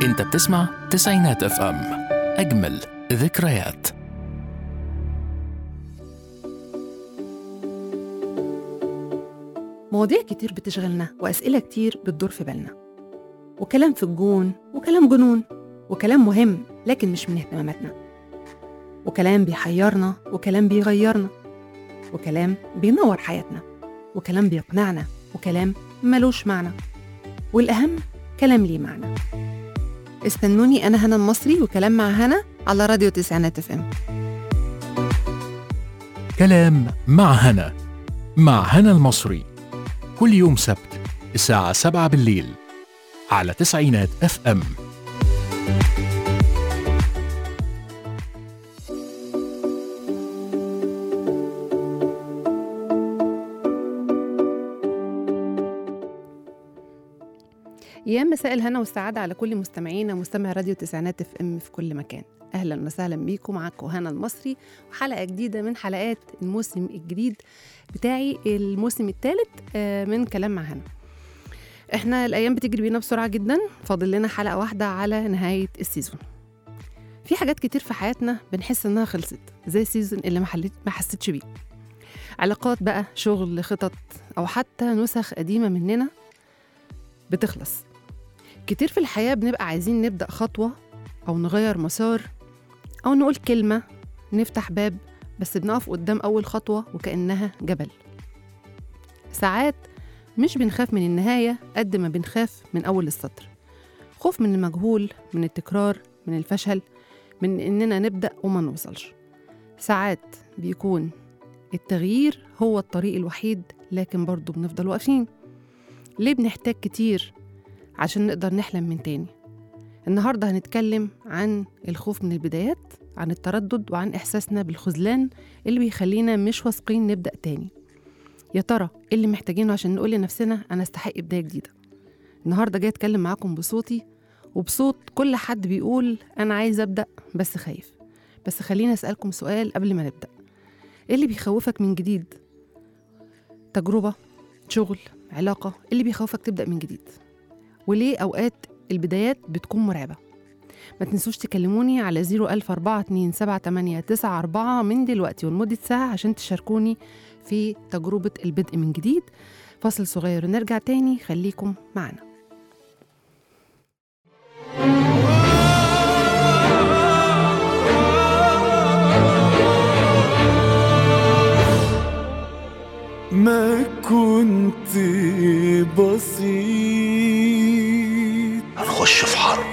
انت بتسمع تسعينات اف ام اجمل ذكريات مواضيع كتير بتشغلنا وأسئلة كتير بتدور في بالنا وكلام في الجون وكلام جنون وكلام مهم لكن مش من اهتماماتنا وكلام بيحيرنا وكلام بيغيرنا وكلام بينور حياتنا وكلام بيقنعنا وكلام ملوش معنى والأهم كلام ليه معنى استنوني أنا هنا المصري وكلام مع هنا على راديو تسعينات اف ام كلام مع هنا مع هنا المصري كل يوم سبت الساعة 7 بالليل على تسعينات اف ام يا مساء الهنا والسعادة على كل مستمعينا ومستمع راديو تسعينات اف ام في كل مكان أهلا وسهلا بيكم معاكم هنا المصري وحلقة جديدة من حلقات الموسم الجديد بتاعي الموسم الثالث من كلام مع هنا احنا الأيام بتجري بينا بسرعة جدا فاضل لنا حلقة واحدة على نهاية السيزون في حاجات كتير في حياتنا بنحس انها خلصت زي السيزون اللي ما, حلت ما حسيتش بيه علاقات بقى شغل خطط أو حتى نسخ قديمة مننا بتخلص كتير في الحياة بنبقى عايزين نبدأ خطوة أو نغير مسار أو نقول كلمة نفتح باب بس بنقف قدام أول خطوة وكأنها جبل ساعات مش بنخاف من النهاية قد ما بنخاف من أول السطر خوف من المجهول من التكرار من الفشل من إننا نبدأ وما نوصلش ساعات بيكون التغيير هو الطريق الوحيد لكن برضه بنفضل واقفين ليه بنحتاج كتير عشان نقدر نحلم من تاني النهاردة هنتكلم عن الخوف من البدايات عن التردد وعن إحساسنا بالخذلان اللي بيخلينا مش واثقين نبدأ تاني يا ترى إيه اللي محتاجينه عشان نقول لنفسنا أنا أستحق بداية جديدة النهاردة جاي أتكلم معاكم بصوتي وبصوت كل حد بيقول أنا عايز أبدأ بس خايف بس خليني أسألكم سؤال قبل ما نبدأ إيه اللي بيخوفك من جديد تجربة شغل علاقة إيه اللي بيخوفك تبدأ من جديد وليه أوقات البدايات بتكون مرعبة ما تنسوش تكلموني على 014278994 من دلوقتي ولمدة ساعة عشان تشاركوني في تجربة البدء من جديد فاصل صغير ونرجع تاني خليكم معنا ما كنت بسيط هنخش في حرب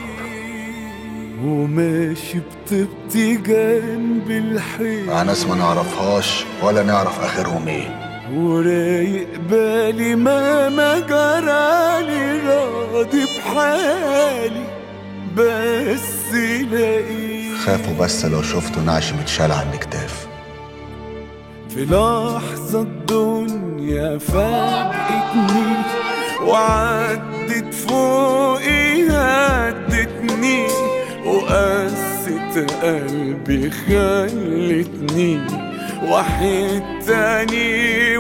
وماشي بطبطي جنب الحيط مع ناس ما نعرفهاش ولا نعرف اخرهم ايه ورايق بالي ما ما جرالي راضي بحالي بس لاقي خافوا بس لو شفتوا نعش متشال على الكتاف في لحظة الدنيا فاجئتني وعدت فوقي هدتني وقست قلبي خلتني واحد تاني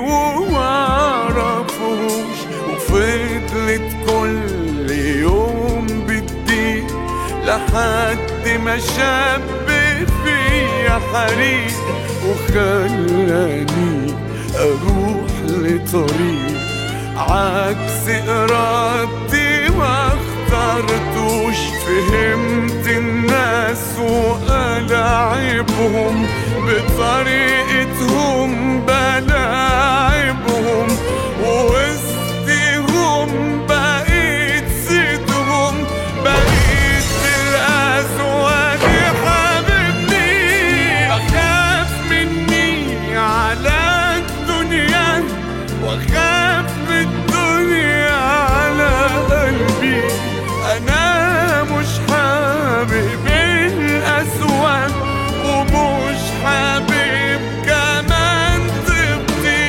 ومعرفوش وفضلت كل يوم بتضيق لحد ما شاب فيا حريق وخلاني اروح لطريق عكس ارادتي ما اخترتوش فهمت الناس وألاعبهم بطريقتهم بلاعبهم ووسطهم بقيت سيدهم بقيت بالأسود حبيبني أخاف مني على الدنيا وأخاف من الدنيا على قلبي أنا مش حابب الأسود ومش حابب كمان طبتي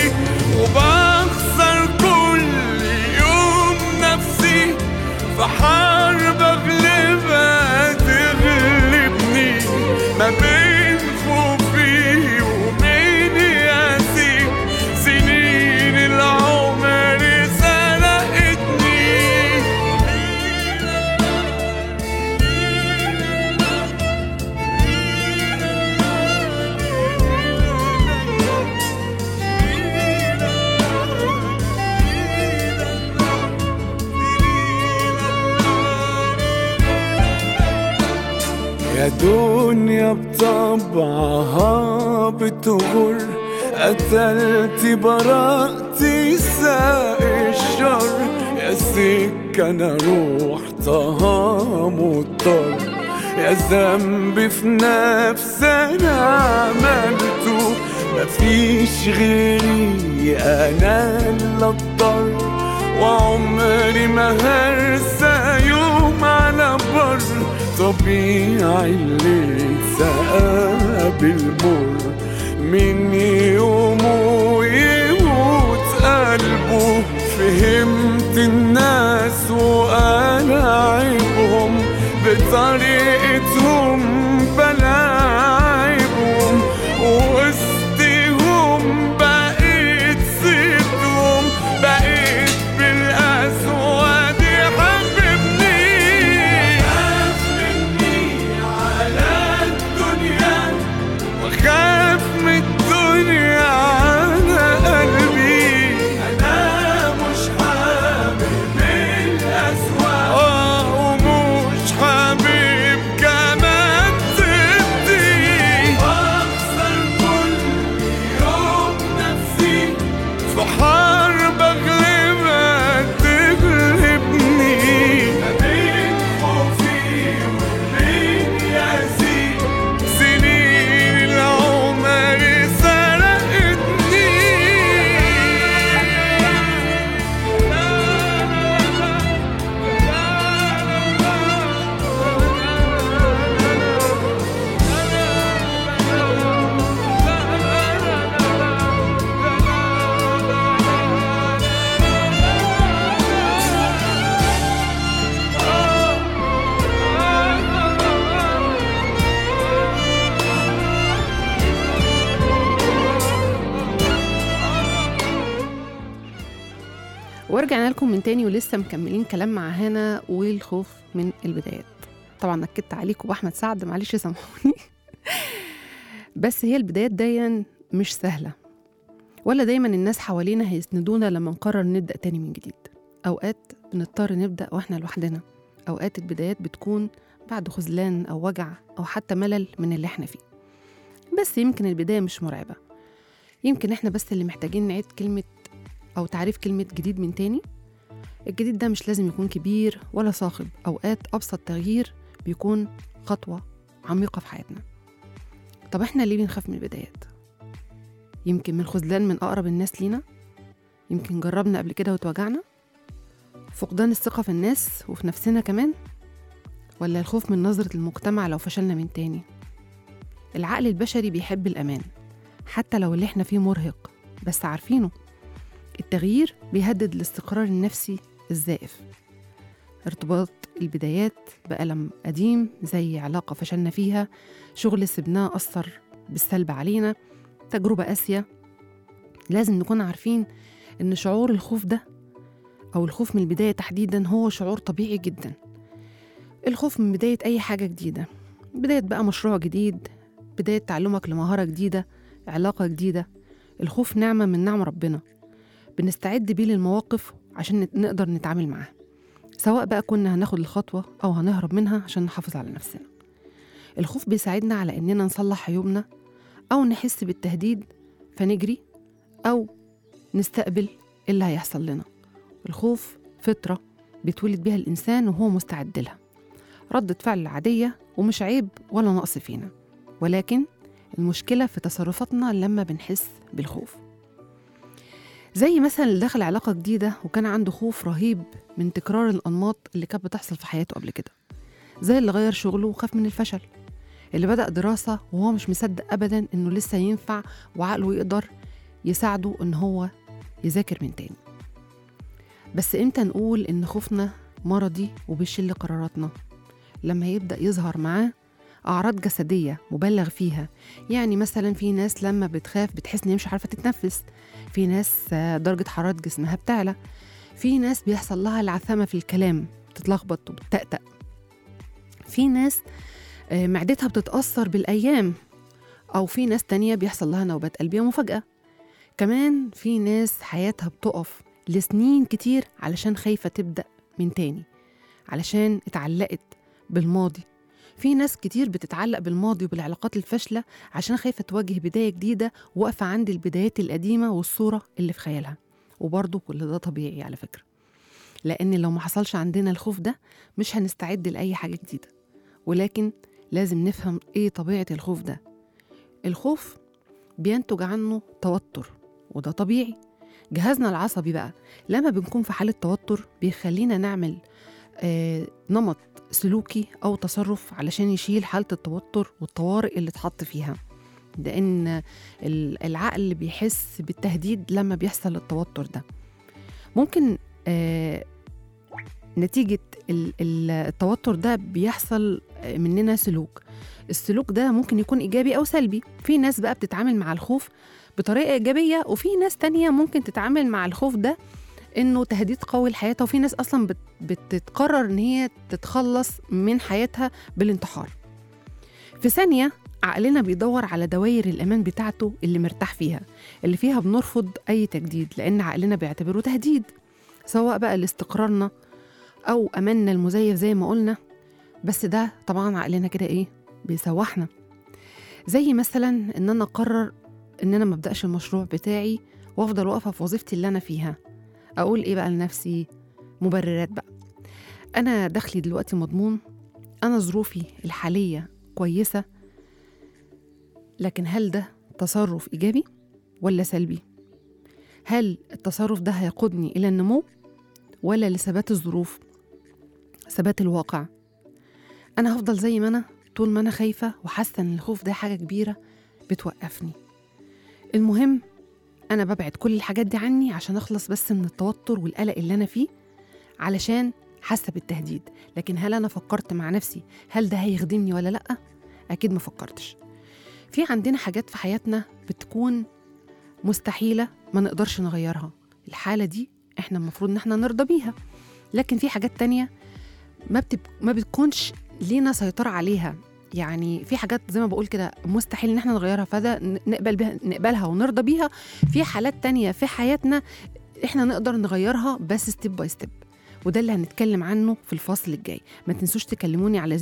يا دنيا بطبعها بتغر قتلت براءتي ساق الشر يا سكة أنا روحتها مضطر يا ذنب في نفسي أنا عملته مفيش غيري أنا اللي أضطر وعمري ما هرسى يوم على بر طبيعي اللي اتسقى بالمر من يومه يموت قلبه فهمت الناس وألاعبهم بطريقتهم بلاعبهم وسطهم بقيت صيتهم بقيت بالأسود يحببني خاف مني على الدنيا وخاف من الدنيا على قلبي أنا مش حابب الأسواق آه ومش حابب كمان تدي بخسر كل يوم نفسي في حرب أغلبها تغلبني ما بين خوفي وبين يأسي سنين العمر سرقتني ورجعنا لكم من تاني ولسه مكملين كلام مع هنا والخوف من البدايات طبعا نكدت عليكم واحمد سعد معلش سامحوني بس هي البدايات دايما مش سهله ولا دايما الناس حوالينا هيسندونا لما نقرر نبدا تاني من جديد اوقات بنضطر نبدا واحنا لوحدنا اوقات البدايات بتكون بعد خذلان او وجع او حتى ملل من اللي احنا فيه بس يمكن البدايه مش مرعبه يمكن احنا بس اللي محتاجين نعيد كلمه أو تعريف كلمة جديد من تاني الجديد ده مش لازم يكون كبير ولا صاخب أوقات أبسط تغيير بيكون خطوة عميقة في حياتنا طب احنا ليه بنخاف من البدايات؟ يمكن من خذلان من أقرب الناس لينا يمكن جربنا قبل كده وتوجعنا فقدان الثقة في الناس وفي نفسنا كمان ولا الخوف من نظرة المجتمع لو فشلنا من تاني العقل البشري بيحب الأمان حتى لو اللي احنا فيه مرهق بس عارفينه التغيير بيهدد الاستقرار النفسي الزائف ارتباط البدايات بألم قديم زي علاقة فشلنا فيها شغل سبناه أثر بالسلب علينا تجربة قاسية لازم نكون عارفين إن شعور الخوف ده أو الخوف من البداية تحديدا هو شعور طبيعي جدا الخوف من بداية أي حاجة جديدة بداية بقى مشروع جديد بداية تعلمك لمهارة جديدة علاقة جديدة الخوف نعمة من نعم ربنا بنستعد بيه للمواقف عشان نت- نقدر نتعامل معاها سواء بقى كنا هناخد الخطوة أو هنهرب منها عشان نحافظ على نفسنا الخوف بيساعدنا على إننا نصلح عيوبنا أو نحس بالتهديد فنجري أو نستقبل اللي هيحصل لنا الخوف فطرة بيتولد بيها الإنسان وهو مستعد لها ردة فعل عادية ومش عيب ولا نقص فينا ولكن المشكلة في تصرفاتنا لما بنحس بالخوف زي مثلا اللي دخل علاقة جديدة وكان عنده خوف رهيب من تكرار الأنماط اللي كانت بتحصل في حياته قبل كده زي اللي غير شغله وخاف من الفشل اللي بدأ دراسة وهو مش مصدق أبدا إنه لسه ينفع وعقله يقدر يساعده إن هو يذاكر من تاني بس إمتى نقول إن خوفنا مرضي وبيشل قراراتنا لما يبدأ يظهر معاه أعراض جسدية مبالغ فيها يعني مثلا في ناس لما بتخاف بتحس إن هي مش عارفة تتنفس في ناس آه، درجة حرارة جسمها بتعلى في ناس بيحصل لها العثمة في الكلام بتتلخبط وبتتأتأ في ناس آه، معدتها بتتأثر بالأيام أو في ناس تانية بيحصل لها نوبات قلبية مفاجأة كمان في ناس حياتها بتقف لسنين كتير علشان خايفة تبدأ من تاني علشان اتعلقت بالماضي في ناس كتير بتتعلق بالماضي وبالعلاقات الفاشلة عشان خايفة تواجه بداية جديدة واقفة عند البدايات القديمة والصورة اللي في خيالها وبرضه كل ده طبيعي على فكرة لأن لو ما حصلش عندنا الخوف ده مش هنستعد لأي حاجة جديدة ولكن لازم نفهم إيه طبيعة الخوف ده الخوف بينتج عنه توتر وده طبيعي جهازنا العصبي بقى لما بنكون في حالة توتر بيخلينا نعمل آه نمط سلوكي أو تصرف علشان يشيل حالة التوتر والطوارئ اللي اتحط فيها لأن ال- العقل بيحس بالتهديد لما بيحصل التوتر ده ممكن آه نتيجة ال- ال- التوتر ده بيحصل آه، مننا سلوك السلوك ده ممكن يكون إيجابي أو سلبي في ناس بقى بتتعامل مع الخوف بطريقة إيجابية وفي ناس تانية ممكن تتعامل مع الخوف ده إنه تهديد قوي لحياتها وفي ناس أصلا بت- بتتقرر إن هي تتخلص من حياتها بالانتحار في ثانية عقلنا بيدور على دوائر الأمان بتاعته اللي مرتاح فيها اللي فيها بنرفض أي تجديد لأن عقلنا بيعتبره تهديد سواء بقى لاستقرارنا أو أماننا المزيف زي ما قلنا بس ده طبعا عقلنا كده إيه بيسوحنا زي مثلا إن أنا أقرر إن أنا مبدأش المشروع بتاعي وأفضل واقفة في وظيفتي اللي أنا فيها أقول إيه بقى لنفسي مبررات بقى أنا دخلي دلوقتي مضمون أنا ظروفي الحالية كويسة لكن هل ده تصرف إيجابي ولا سلبي؟ هل التصرف ده هيقودني إلى النمو ولا لثبات الظروف؟ ثبات الواقع أنا هفضل زي ما أنا طول ما أنا خايفة وحاسة إن الخوف ده حاجة كبيرة بتوقفني المهم أنا ببعد كل الحاجات دي عني عشان أخلص بس من التوتر والقلق اللي أنا فيه علشان حاسة بالتهديد لكن هل أنا فكرت مع نفسي هل ده هيخدمني ولا لأ؟ أكيد ما فكرتش في عندنا حاجات في حياتنا بتكون مستحيلة ما نقدرش نغيرها الحالة دي احنا المفروض ان احنا نرضى بيها لكن في حاجات تانية ما, بتب... ما بتكونش لينا سيطرة عليها يعني في حاجات زي ما بقول كده مستحيل ان احنا نغيرها فده ن- نقبل بها نقبلها ونرضى بيها في حالات تانية في حياتنا احنا نقدر نغيرها بس ستيب باي ستيب وده اللي هنتكلم عنه في الفصل الجاي ما تنسوش تكلموني على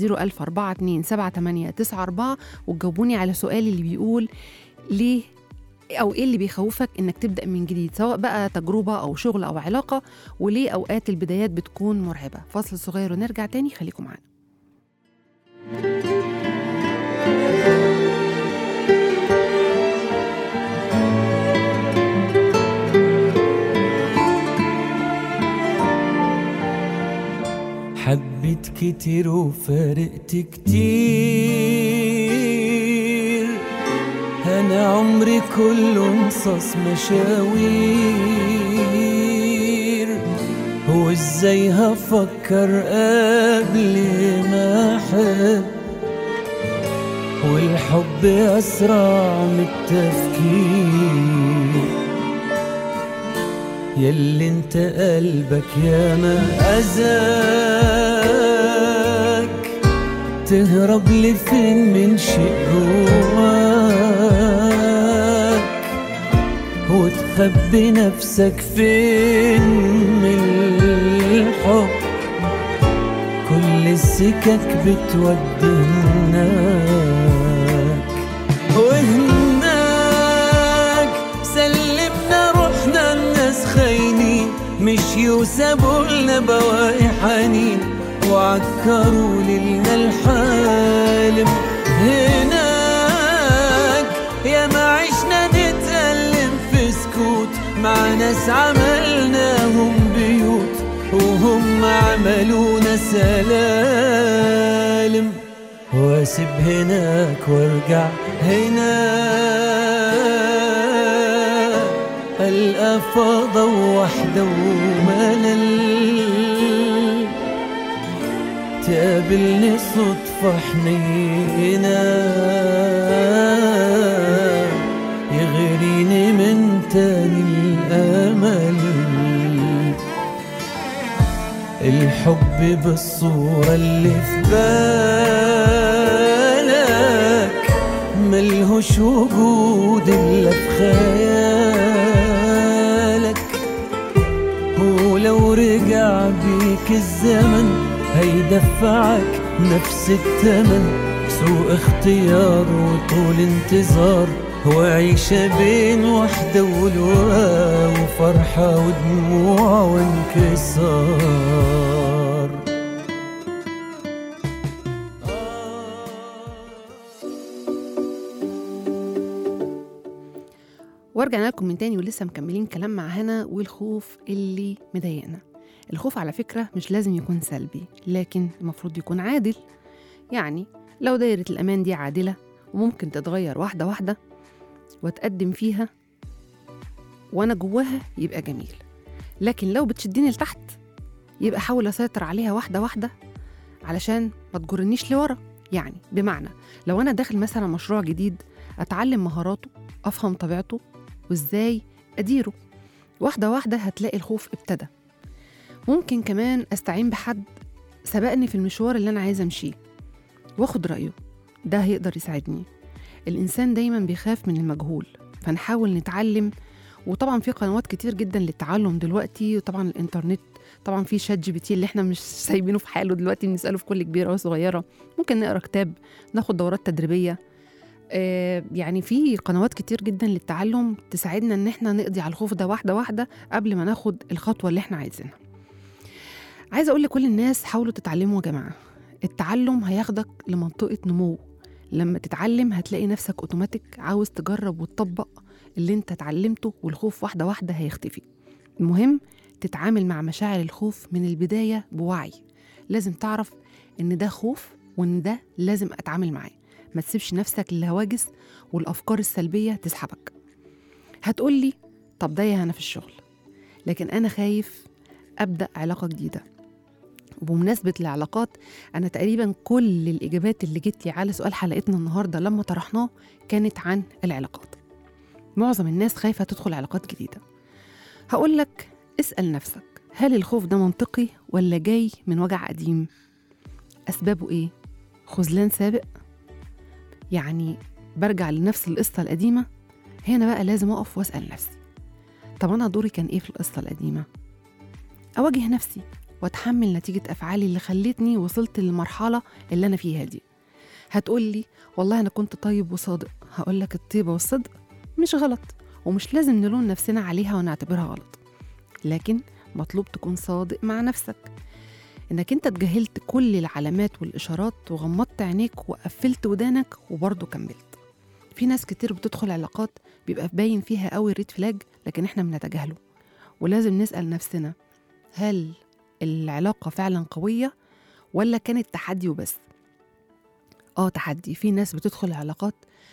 00427 وتجاوبوني على سؤالي اللي بيقول ليه او ايه اللي بيخوفك انك تبدا من جديد سواء بقى تجربه او شغل او علاقه وليه اوقات البدايات بتكون مرعبه فصل صغير ونرجع تاني خليكم معانا حبيت كتير وفارقت كتير انا عمري كله مصاص مشاوير هو ازاي هفكر قبل ما احب والحب اسرع من التفكير ياللي انت قلبك يا ما اذاك تهرب لفين من شيء جواك وتخبي نفسك فين من الحب كل السكك بتودي هناك وهناك سلمنا روحنا الناس خاينين مشيوا سابوا لنا بواقي حنين وعكروا ليلنا الحالم هناك يا ما عشنا نتألم في سكوت مع ناس عملناهم بيوت وهم عملونا سلالم واسيب هناك وارجع هنا القى فضا وحده وملل تقابلني صدفة حنينة يغريني من تاني الأمل الحب بالصورة اللي في بالك ملهوش وجود إلا في خيالك ولو رجع بيك الزمن هيدفعك نفس التمن سوء اختيار وطول انتظار وعيشة بين وحدة ولواء وفرحة ودموع وانكسار ورجعنا لكم من تاني ولسه مكملين كلام مع هنا والخوف اللي مضايقنا الخوف على فكرة مش لازم يكون سلبي لكن المفروض يكون عادل يعني لو دايرة الأمان دي عادلة وممكن تتغير واحدة واحدة وتقدم فيها وأنا جواها يبقى جميل لكن لو بتشدني لتحت يبقى حاول أسيطر عليها واحدة واحدة علشان ما تجرنيش لورا يعني بمعنى لو أنا داخل مثلا مشروع جديد أتعلم مهاراته أفهم طبيعته وإزاي أديره واحدة واحدة هتلاقي الخوف ابتدى ممكن كمان أستعين بحد سبقني في المشوار اللي أنا عايزة أمشيه واخد رأيه ده هيقدر يساعدني الإنسان دايما بيخاف من المجهول فنحاول نتعلم وطبعا في قنوات كتير جدا للتعلم دلوقتي وطبعا الإنترنت طبعا في شات جي بي تي اللي احنا مش سايبينه في حاله دلوقتي بنسأله في كل كبيرة وصغيرة ممكن نقرا كتاب ناخد دورات تدريبية آه، يعني في قنوات كتير جدا للتعلم تساعدنا ان احنا نقضي على الخوف ده واحده واحده قبل ما ناخد الخطوه اللي احنا عايزينها عايزه اقول لكل الناس حاولوا تتعلموا يا جماعه التعلم هياخدك لمنطقه نمو لما تتعلم هتلاقي نفسك اوتوماتيك عاوز تجرب وتطبق اللي انت اتعلمته والخوف واحده واحده هيختفي المهم تتعامل مع مشاعر الخوف من البدايه بوعي لازم تعرف ان ده خوف وان ده لازم اتعامل معاه ما تسيبش نفسك للهواجس والافكار السلبيه تسحبك هتقولي طب ده يا هنا في الشغل لكن انا خايف ابدا علاقه جديده وبمناسبة العلاقات أنا تقريبا كل الإجابات اللي جت لي على سؤال حلقتنا النهاردة لما طرحناه كانت عن العلاقات معظم الناس خايفة تدخل علاقات جديدة هقول لك اسأل نفسك هل الخوف ده منطقي ولا جاي من وجع قديم أسبابه إيه؟ خذلان سابق؟ يعني برجع لنفس القصة القديمة هنا بقى لازم أقف وأسأل نفسي طب أنا دوري كان إيه في القصة القديمة؟ أواجه نفسي وأتحمل نتيجة أفعالي اللي خلتني وصلت للمرحلة اللي أنا فيها دي هتقولي والله أنا كنت طيب وصادق هقولك الطيبة والصدق مش غلط ومش لازم نلوم نفسنا عليها ونعتبرها غلط لكن مطلوب تكون صادق مع نفسك انك انت تجاهلت كل العلامات والاشارات وغمضت عينيك وقفلت ودانك وبرضه كملت في ناس كتير بتدخل علاقات بيبقى باين فيها قوي الريد فلاج لكن احنا بنتجاهله ولازم نسأل نفسنا هل العلاقة فعلا قوية ولا كانت تحدي وبس اه تحدي في ناس بتدخل علاقات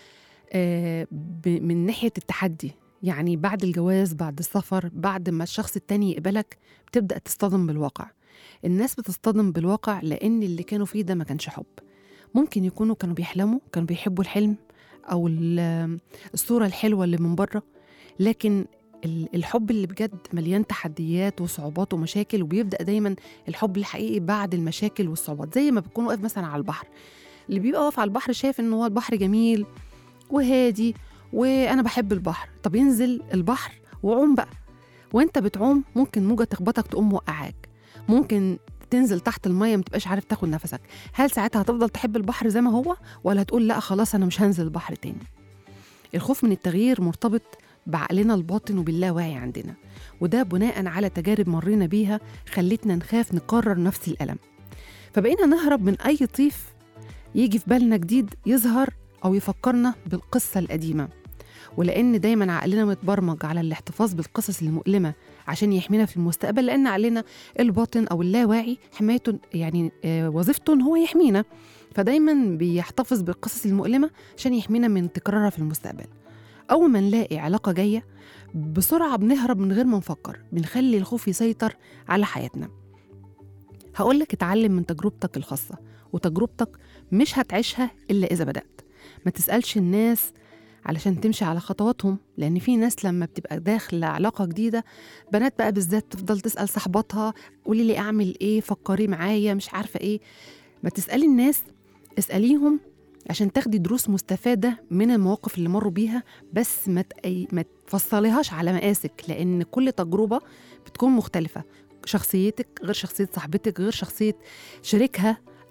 آه ب- من ناحية التحدي يعني بعد الجواز بعد السفر بعد ما الشخص التاني يقبلك بتبدأ تصطدم بالواقع الناس بتصطدم بالواقع لأن اللي كانوا فيه ده ما كانش حب ممكن يكونوا كانوا بيحلموا كانوا بيحبوا الحلم أو ال- الصورة الحلوة اللي من بره لكن ال- الحب اللي بجد مليان تحديات وصعوبات ومشاكل وبيبدأ دايما الحب الحقيقي بعد المشاكل والصعوبات زي ما بتكون واقف مثلا على البحر اللي بيبقى واقف على البحر شايف ان هو البحر جميل وهادي وانا بحب البحر طب ينزل البحر وعوم بقى وانت بتعوم ممكن موجه تخبطك تقوم موقعاك ممكن تنزل تحت الميه ما تبقاش عارف تاخد نفسك هل ساعتها هتفضل تحب البحر زي ما هو ولا هتقول لا خلاص انا مش هنزل البحر تاني الخوف من التغيير مرتبط بعقلنا الباطن وباللاواعي عندنا وده بناء على تجارب مرينا بيها خلتنا نخاف نكرر نفس الألم فبقينا نهرب من أي طيف يجي في بالنا جديد يظهر أو يفكرنا بالقصة القديمة ولأن دايما عقلنا متبرمج على الاحتفاظ بالقصص المؤلمة عشان يحمينا في المستقبل لأن عقلنا الباطن أو اللاواعي حمايته يعني آه، وظيفته إن هو يحمينا فدايما بيحتفظ بالقصص المؤلمة عشان يحمينا من تكرارها في المستقبل أول ما نلاقي علاقة جاية بسرعة بنهرب من غير ما نفكر بنخلي الخوف يسيطر على حياتنا هقولك اتعلم من تجربتك الخاصة وتجربتك مش هتعيشها إلا إذا بدأت ما تسألش الناس علشان تمشي على خطواتهم لأن في ناس لما بتبقى داخلة علاقة جديدة بنات بقى بالذات تفضل تسأل صاحباتها قولي لي أعمل إيه فكري معايا مش عارفة إيه ما تسألي الناس اسأليهم عشان تاخدي دروس مستفادة من المواقف اللي مروا بيها بس ما تأي... ما تفصليهاش على مقاسك لأن كل تجربة بتكون مختلفة شخصيتك غير شخصية صاحبتك غير شخصية شريكها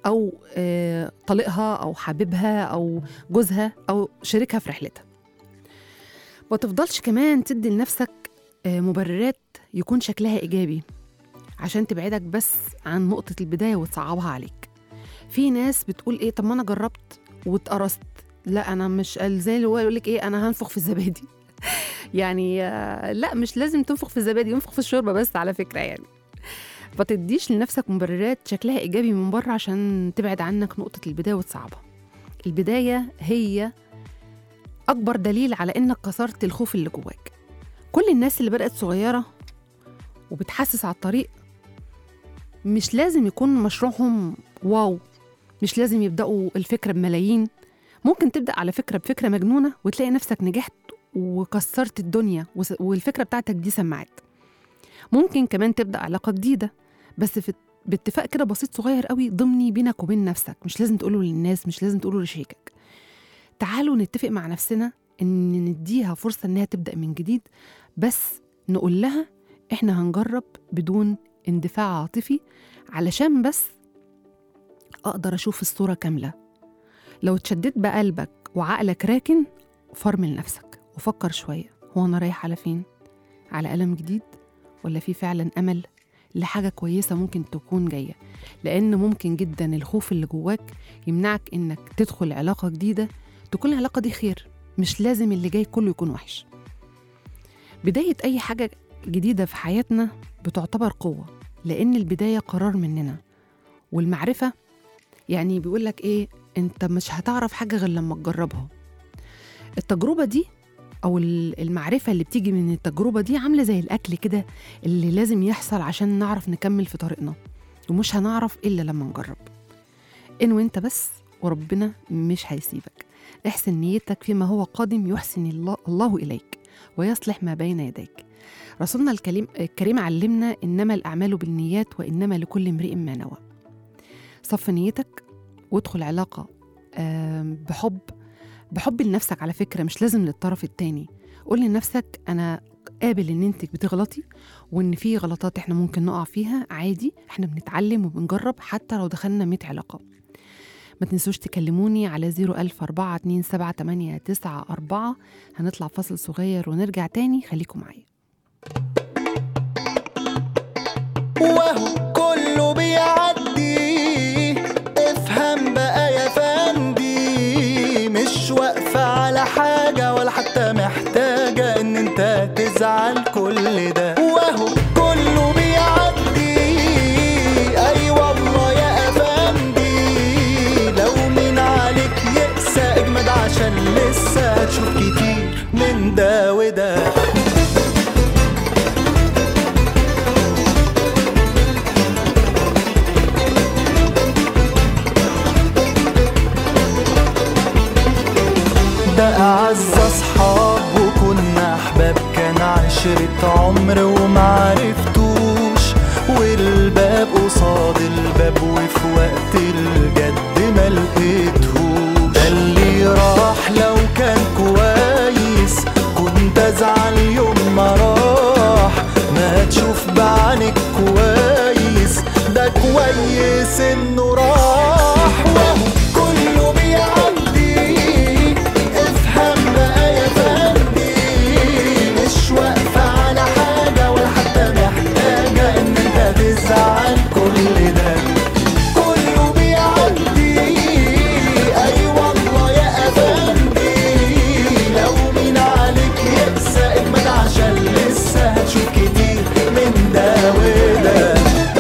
او آه، طليقها او حبيبها او جوزها او شريكها في رحلتها ما تفضلش كمان تدي لنفسك آه، مبررات يكون شكلها ايجابي عشان تبعدك بس عن نقطة البداية وتصعبها عليك في ناس بتقول ايه طب ما انا جربت واتقرصت لا انا مش قال زي اللي هو يقول لك ايه انا هنفخ في الزبادي يعني آه، لا مش لازم تنفخ في الزبادي ينفخ في الشوربه بس على فكره يعني ما تديش لنفسك مبررات شكلها ايجابي من بره عشان تبعد عنك نقطه البدايه وتصعبها البدايه هي اكبر دليل على انك كسرت الخوف اللي جواك كل الناس اللي بدات صغيره وبتحسس على الطريق مش لازم يكون مشروعهم واو مش لازم يبداوا الفكره بملايين ممكن تبدا على فكره بفكره مجنونه وتلاقي نفسك نجحت وكسرت الدنيا وس- والفكره بتاعتك دي سمعت ممكن كمان تبدا علاقه جديده بس في باتفاق كده بسيط صغير قوي ضمني بينك وبين نفسك مش لازم تقوله للناس مش لازم تقوله لشريكك تعالوا نتفق مع نفسنا ان نديها فرصه انها تبدا من جديد بس نقول لها احنا هنجرب بدون اندفاع عاطفي علشان بس اقدر اشوف الصوره كامله لو اتشددت بقلبك وعقلك راكن فرمل نفسك وفكر شويه هو انا رايح على فين على ألم جديد ولا في فعلا أمل لحاجة كويسة ممكن تكون جاية لأن ممكن جدا الخوف اللي جواك يمنعك إنك تدخل علاقة جديدة تكون العلاقة دي خير مش لازم اللي جاي كله يكون وحش بداية أي حاجة جديدة في حياتنا بتعتبر قوة لأن البداية قرار مننا والمعرفة يعني بيقولك إيه أنت مش هتعرف حاجة غير لما تجربها التجربة دي أو ال- المعرفة اللي بتيجي من التجربة دي عاملة زي الأكل كده اللي لازم يحصل عشان نعرف نكمل في طريقنا ومش هنعرف إلا لما نجرب إن وإنت بس وربنا مش هيسيبك احسن نيتك فيما هو قادم يحسن الله, الله إليك ويصلح ما بين يديك رسولنا الكريم, الكريم علمنا إنما الأعمال بالنيات وإنما لكل امرئ ما نوى صف نيتك وادخل علاقة آم، بحب بحب لنفسك على فكرة مش لازم للطرف التاني قول لنفسك أنا قابل إن أنت بتغلطي وإن في غلطات إحنا ممكن نقع فيها عادي إحنا بنتعلم وبنجرب حتى لو دخلنا 100 علاقة ما تنسوش تكلموني على 010427894 هنطلع فاصل صغير ونرجع تاني خليكم معايا وهو كله بيعدي افهم بقى يا فندي مش واقفة على حاجة ولا حتى محتاجة ان انت تزعل كل ده وهو كله بيعدي اي والله يا افندي لو مين عليك يقسى اجمد عشان لسه هتشوف كتير من ده وده ده أعز أصحاب وكنا أحباب كان عشرة عمر ومعرفتوش والباب قصاد الباب وفي وقت الجد ملقيتهوش ده اللي راح لو كان كويس كنت أزعل يوم ما راح ما تشوف بعينك كويس ده كويس إنه راح وهو كله بيعدي افهم بقى يا فندي مش واقفة على حاجة ولا حتى محتاجة ان انت تزعل كل ده كله بيعدي اي والله يا افندي لو مين عليك يقسى اجمد عشان لسه هتشوف كتير من ده وده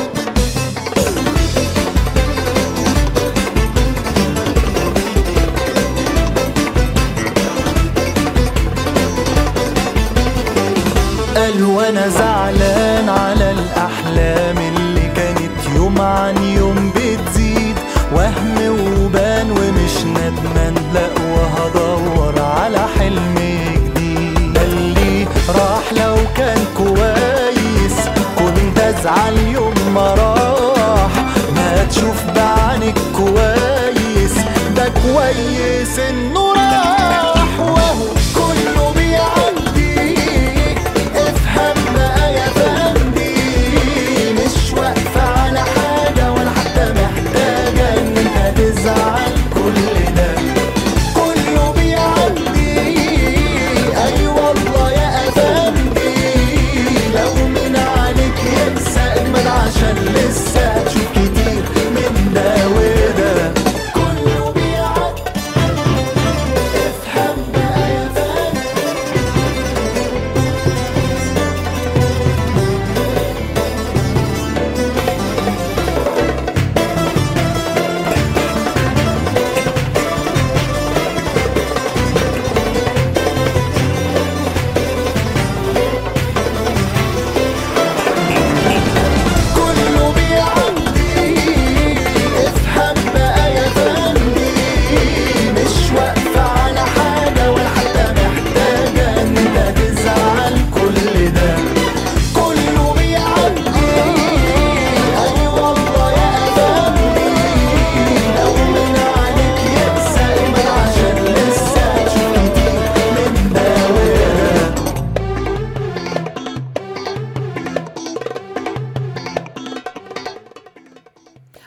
قال وانا زعلان على الاحلام اللي كانت يوم عن يوم بتزيد وهم وبان ومش ندمان لا وهدور على حلم جديد قال لي راح لو كان كويس كنت ازعل يوم ما راح ما تشوف بعينك كويس ده كويس انه راح وهو كله بيعدي افهم بقى يا فندي مش واقفة على حاجة ولا حتى محتاجة ان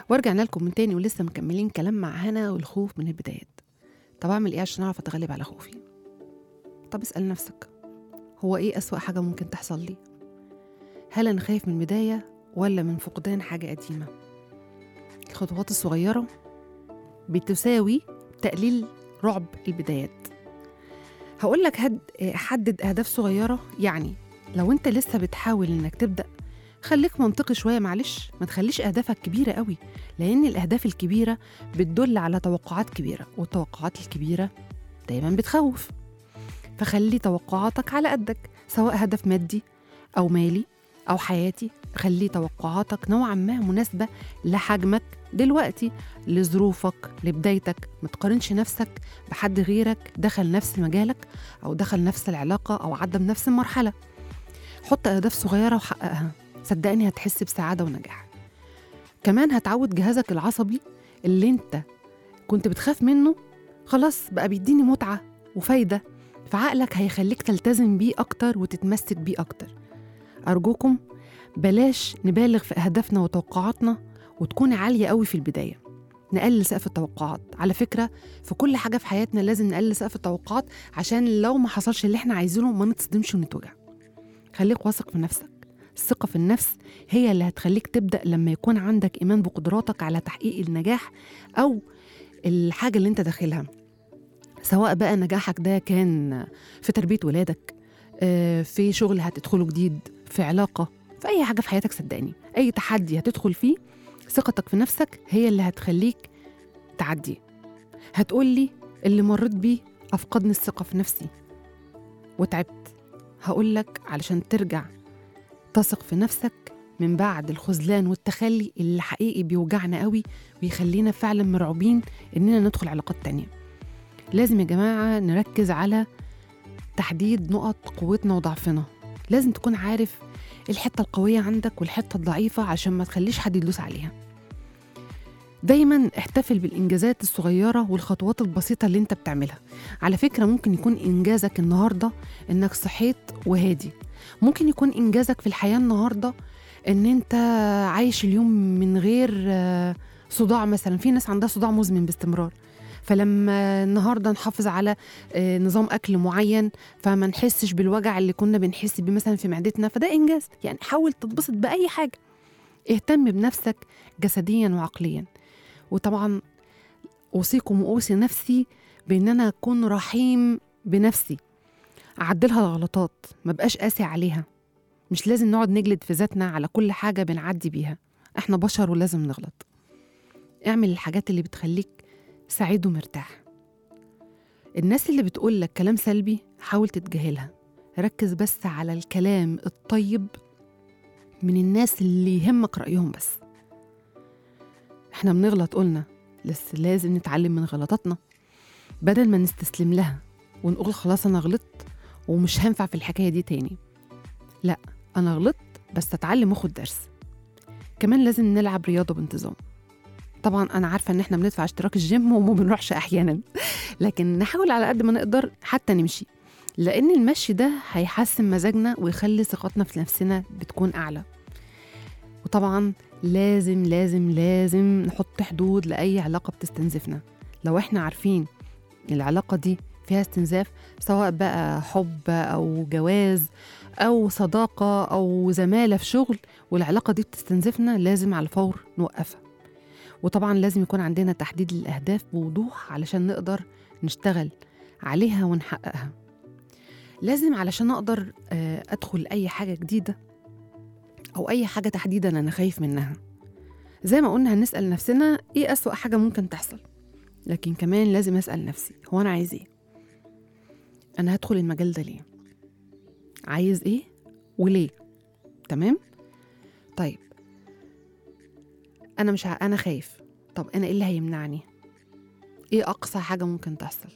ورجعنا لكم من تاني ولسه مكملين كلام مع هنا والخوف من البدايات طب اعمل ايه عشان اعرف اتغلب على خوفي طب اسال نفسك هو ايه اسوا حاجه ممكن تحصل لي هل انا خايف من البدايه ولا من فقدان حاجه قديمه الخطوات الصغيره بتساوي تقليل رعب البدايات هقول لك هد... حدد اهداف صغيره يعني لو انت لسه بتحاول انك تبدا خليك منطقي شويه معلش ما تخليش اهدافك كبيره قوي لان الاهداف الكبيره بتدل على توقعات كبيره والتوقعات الكبيره دايما بتخوف فخلي توقعاتك على قدك سواء هدف مادي او مالي او حياتي خلي توقعاتك نوعا ما مناسبه لحجمك دلوقتي لظروفك لبدايتك ما تقارنش نفسك بحد غيرك دخل نفس مجالك او دخل نفس العلاقه او عدى بنفس المرحله حط اهداف صغيره وحققها صدقني هتحس بسعاده ونجاح كمان هتعود جهازك العصبي اللي انت كنت بتخاف منه خلاص بقى بيديني متعه وفايده فعقلك هيخليك تلتزم بيه اكتر وتتمسك بيه اكتر ارجوكم بلاش نبالغ في اهدافنا وتوقعاتنا وتكون عاليه قوي في البدايه نقلل سقف التوقعات على فكره في كل حاجه في حياتنا لازم نقلل سقف التوقعات عشان لو ما حصلش اللي احنا عايزينه ما نتصدمش ونتوجع خليك واثق في نفسك الثقة في النفس هي اللي هتخليك تبدأ لما يكون عندك إيمان بقدراتك على تحقيق النجاح أو الحاجة اللي أنت داخلها سواء بقى نجاحك ده كان في تربية ولادك آه، في شغل هتدخله جديد في علاقة في أي حاجة في حياتك صدقني أي تحدي هتدخل فيه ثقتك في نفسك هي اللي هتخليك تعدي هتقولي اللي مريت بيه أفقدني الثقة في نفسي وتعبت هقولك علشان ترجع تثق في نفسك من بعد الخذلان والتخلي اللي حقيقي بيوجعنا قوي ويخلينا فعلا مرعوبين اننا ندخل علاقات تانية لازم يا جماعة نركز على تحديد نقط قوتنا وضعفنا لازم تكون عارف الحتة القوية عندك والحتة الضعيفة عشان ما تخليش حد يدوس عليها دايما احتفل بالإنجازات الصغيرة والخطوات البسيطة اللي انت بتعملها على فكرة ممكن يكون إنجازك النهاردة إنك صحيت وهادي ممكن يكون إنجازك في الحياة النهاردة إن أنت عايش اليوم من غير آه، صداع مثلا في ناس عندها صداع مزمن باستمرار فلما النهارده نحافظ على آه، نظام اكل معين فما نحسش بالوجع اللي كنا بنحس بيه مثلا في معدتنا فده انجاز يعني حاول تتبسط باي حاجه اهتم بنفسك جسديا وعقليا وطبعا اوصيكم واوصي نفسي بان انا اكون رحيم بنفسي اعدلها الغلطات ما بقاش قاسي عليها مش لازم نقعد نجلد في ذاتنا على كل حاجه بنعدي بيها احنا بشر ولازم نغلط اعمل الحاجات اللي بتخليك سعيد ومرتاح الناس اللي بتقول لك كلام سلبي حاول تتجاهلها ركز بس على الكلام الطيب من الناس اللي يهمك رأيهم بس احنا بنغلط قلنا بس لازم نتعلم من غلطاتنا بدل ما نستسلم لها ونقول خلاص انا غلطت ومش هنفع في الحكايه دي تاني لا انا غلطت بس اتعلم واخد درس كمان لازم نلعب رياضه بانتظام طبعا انا عارفه ان احنا بندفع اشتراك الجيم وما بنروحش احيانا لكن نحاول على قد ما نقدر حتى نمشي لان المشي ده هيحسن مزاجنا ويخلي ثقتنا في نفسنا بتكون اعلى وطبعا لازم لازم لازم نحط حدود لاي علاقه بتستنزفنا لو احنا عارفين العلاقه دي فيها استنزاف سواء بقى حب او جواز او صداقه او زماله في شغل والعلاقه دي بتستنزفنا لازم على الفور نوقفها وطبعا لازم يكون عندنا تحديد للاهداف بوضوح علشان نقدر نشتغل عليها ونحققها لازم علشان اقدر آه، ادخل اي حاجه جديده او اي حاجه تحديدا انا خايف منها زي ما قلنا هنسال نفسنا ايه اسوا حاجه ممكن تحصل لكن كمان لازم اسال نفسي هو انا عايز ايه انا هدخل المجال ده ليه عايز ايه وليه تمام طيب انا مش ع... انا خايف طب انا ايه اللي هيمنعني ايه اقصى حاجه ممكن تحصل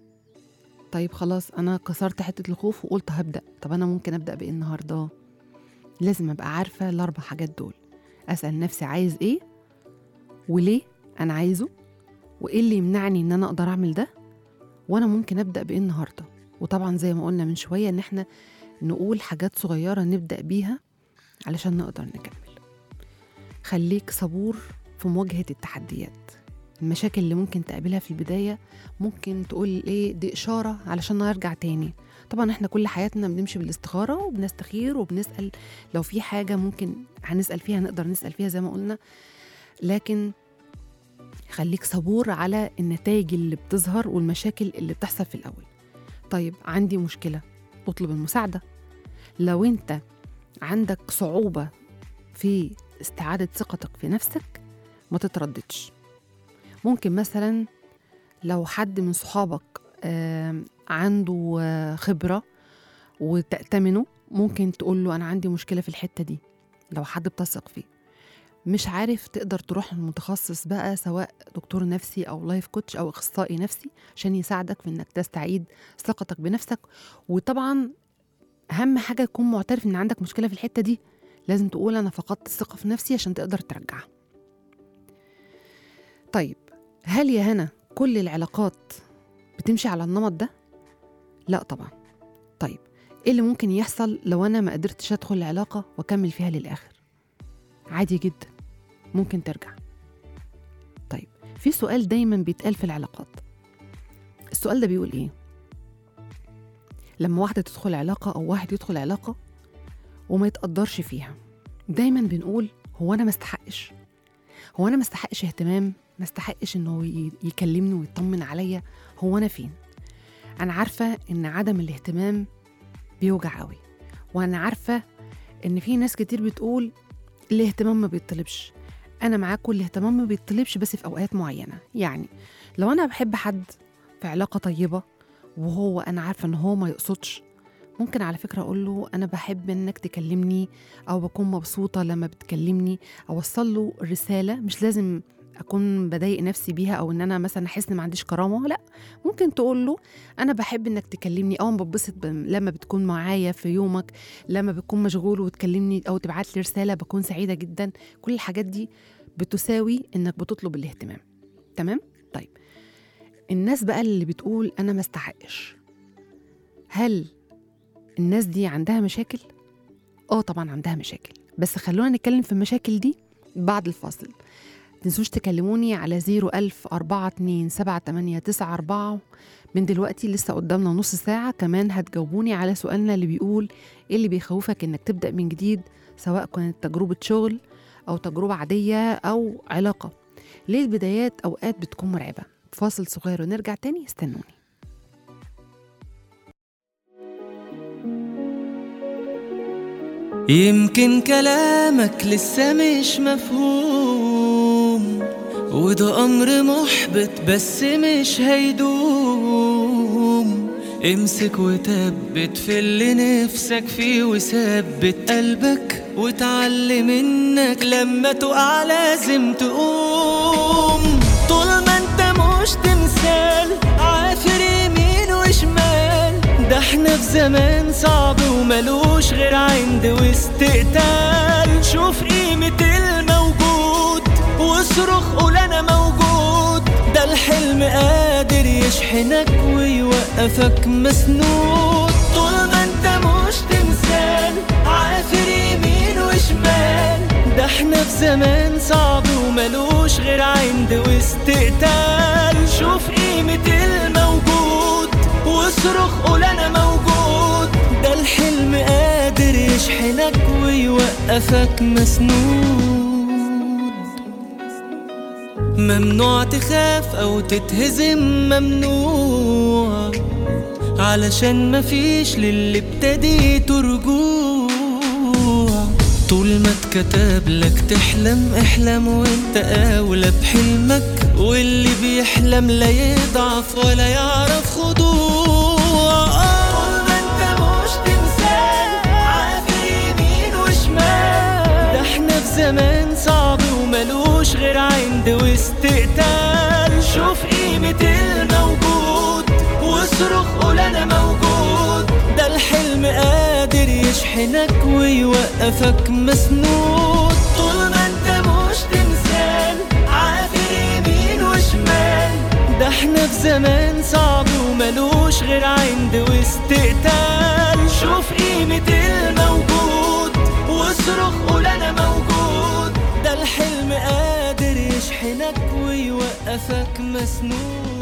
طيب خلاص انا كسرت حته الخوف وقلت هبدا طب انا ممكن ابدا بايه النهارده لازم ابقى عارفه الاربع حاجات دول اسال نفسي عايز ايه وليه انا عايزه وايه اللي يمنعني ان انا اقدر اعمل ده وانا ممكن ابدا بايه النهارده وطبعا زي ما قلنا من شويه ان احنا نقول حاجات صغيره نبدا بيها علشان نقدر نكمل خليك صبور في مواجهة التحديات المشاكل اللي ممكن تقابلها في البداية ممكن تقول ايه دي إشارة علشان نرجع تاني طبعا احنا كل حياتنا بنمشي بالاستخارة وبنستخير وبنسأل لو في حاجة ممكن هنسأل فيها نقدر نسأل فيها زي ما قلنا لكن خليك صبور على النتائج اللي بتظهر والمشاكل اللي بتحصل في الأول طيب عندي مشكلة اطلب المساعدة لو انت عندك صعوبة في استعادة ثقتك في نفسك ما تترددش ممكن مثلا لو حد من صحابك آم، عنده آه، خبرة وتأتمنه ممكن تقول له أنا عندي مشكلة في الحتة دي لو حد بتثق فيه مش عارف تقدر تروح للمتخصص بقى سواء دكتور نفسي أو لايف كوتش أو أخصائي نفسي عشان يساعدك في إنك تستعيد ثقتك بنفسك وطبعا أهم حاجة تكون معترف إن عندك مشكلة في الحتة دي لازم تقول أنا فقدت الثقة في نفسي عشان تقدر ترجعها طيب هل يا هنا كل العلاقات بتمشي على النمط ده؟ لا طبعا طيب ايه اللي ممكن يحصل لو انا ما قدرتش ادخل العلاقة واكمل فيها للاخر؟ عادي جدا ممكن ترجع طيب في سؤال دايما بيتقال في العلاقات السؤال ده بيقول ايه؟ لما واحدة تدخل علاقة أو واحد يدخل علاقة وما يتقدرش فيها دايما بنقول هو أنا ما استحقش هو أنا ما استحقش اهتمام ما استحقش إنه ي- يكلمني ويطمن عليا هو أنا فين أنا عارفة إن عدم الاهتمام بيوجع قوي وأنا عارفة إن في ناس كتير بتقول الاهتمام ما بيطلبش أنا معاكم الاهتمام ما بيطلبش بس في أوقات معينة يعني لو أنا بحب حد في علاقة طيبة وهو انا عارفه ان هو ما يقصدش ممكن على فكره اقول له انا بحب انك تكلمني او بكون مبسوطه لما بتكلمني اوصل له رساله مش لازم اكون بضايق نفسي بيها او ان انا مثلا احس ان ما عنديش كرامه لا ممكن تقول له انا بحب انك تكلمني او ببسط ب- لما بتكون معايا في يومك لما بتكون مشغول وتكلمني او تبعت لي رساله بكون سعيده جدا كل الحاجات دي بتساوي انك بتطلب الاهتمام تمام طيب الناس بقى اللي بتقول انا ما استحقش هل الناس دي عندها مشاكل اه طبعا عندها مشاكل بس خلونا نتكلم في المشاكل دي بعد الفاصل تنسوش تكلموني على 01000 42 7894 من دلوقتي لسه قدامنا نص ساعة كمان هتجاوبوني على سؤالنا اللي بيقول ايه اللي بيخوفك انك تبدأ من جديد سواء كانت تجربة شغل أو تجربة عادية أو علاقة ليه البدايات أوقات بتكون مرعبة فاصل صغير ونرجع تاني استنوني يمكن كلامك لسه مش مفهوم وده أمر محبط بس مش هيدوم امسك وثبت في اللي نفسك فيه وثبت قلبك وتعلم انك لما تقع لازم تقوم طول ما انت مش تمثال عافر يمين وشمال ده احنا في زمان صعب وملوش غير عند واستقتال شوف قيمة الموجود واصرخ قول انا موجود ده الحلم قادر يشحنك ويوقفك مسنود طول ما انت مش تمثال عافر يمين وشمال ده احنا في زمان صعب وملوش غير عند واستقتال شوف قيمة الموجود واصرخ قول انا موجود ده الحلم قادر يشحنك ويوقفك مسنود ممنوع تخاف او تتهزم ممنوع علشان مفيش للي ابتديته رجوع طول ما اتكتب لك تحلم احلم وانت اولى بحلمك واللي بيحلم لا يضعف ولا يعرف خضوع طول ما انت مش تمثال عافر يمين وشمال ده احنا في زمان صعب وملوش غير عند واستقتال شوف قيمة الموجود واصرخ قول انا موجود ده الحلم قادر يشحنك ويوقفك مسنود طول ما انت مش تمثال عافر يمين وشمال ده احنا في زمان صعب وملوش غير عند واستقتال شوف قيمة الموجود واصرخ قول انا موجود ده الحلم قادر قفاك مسنود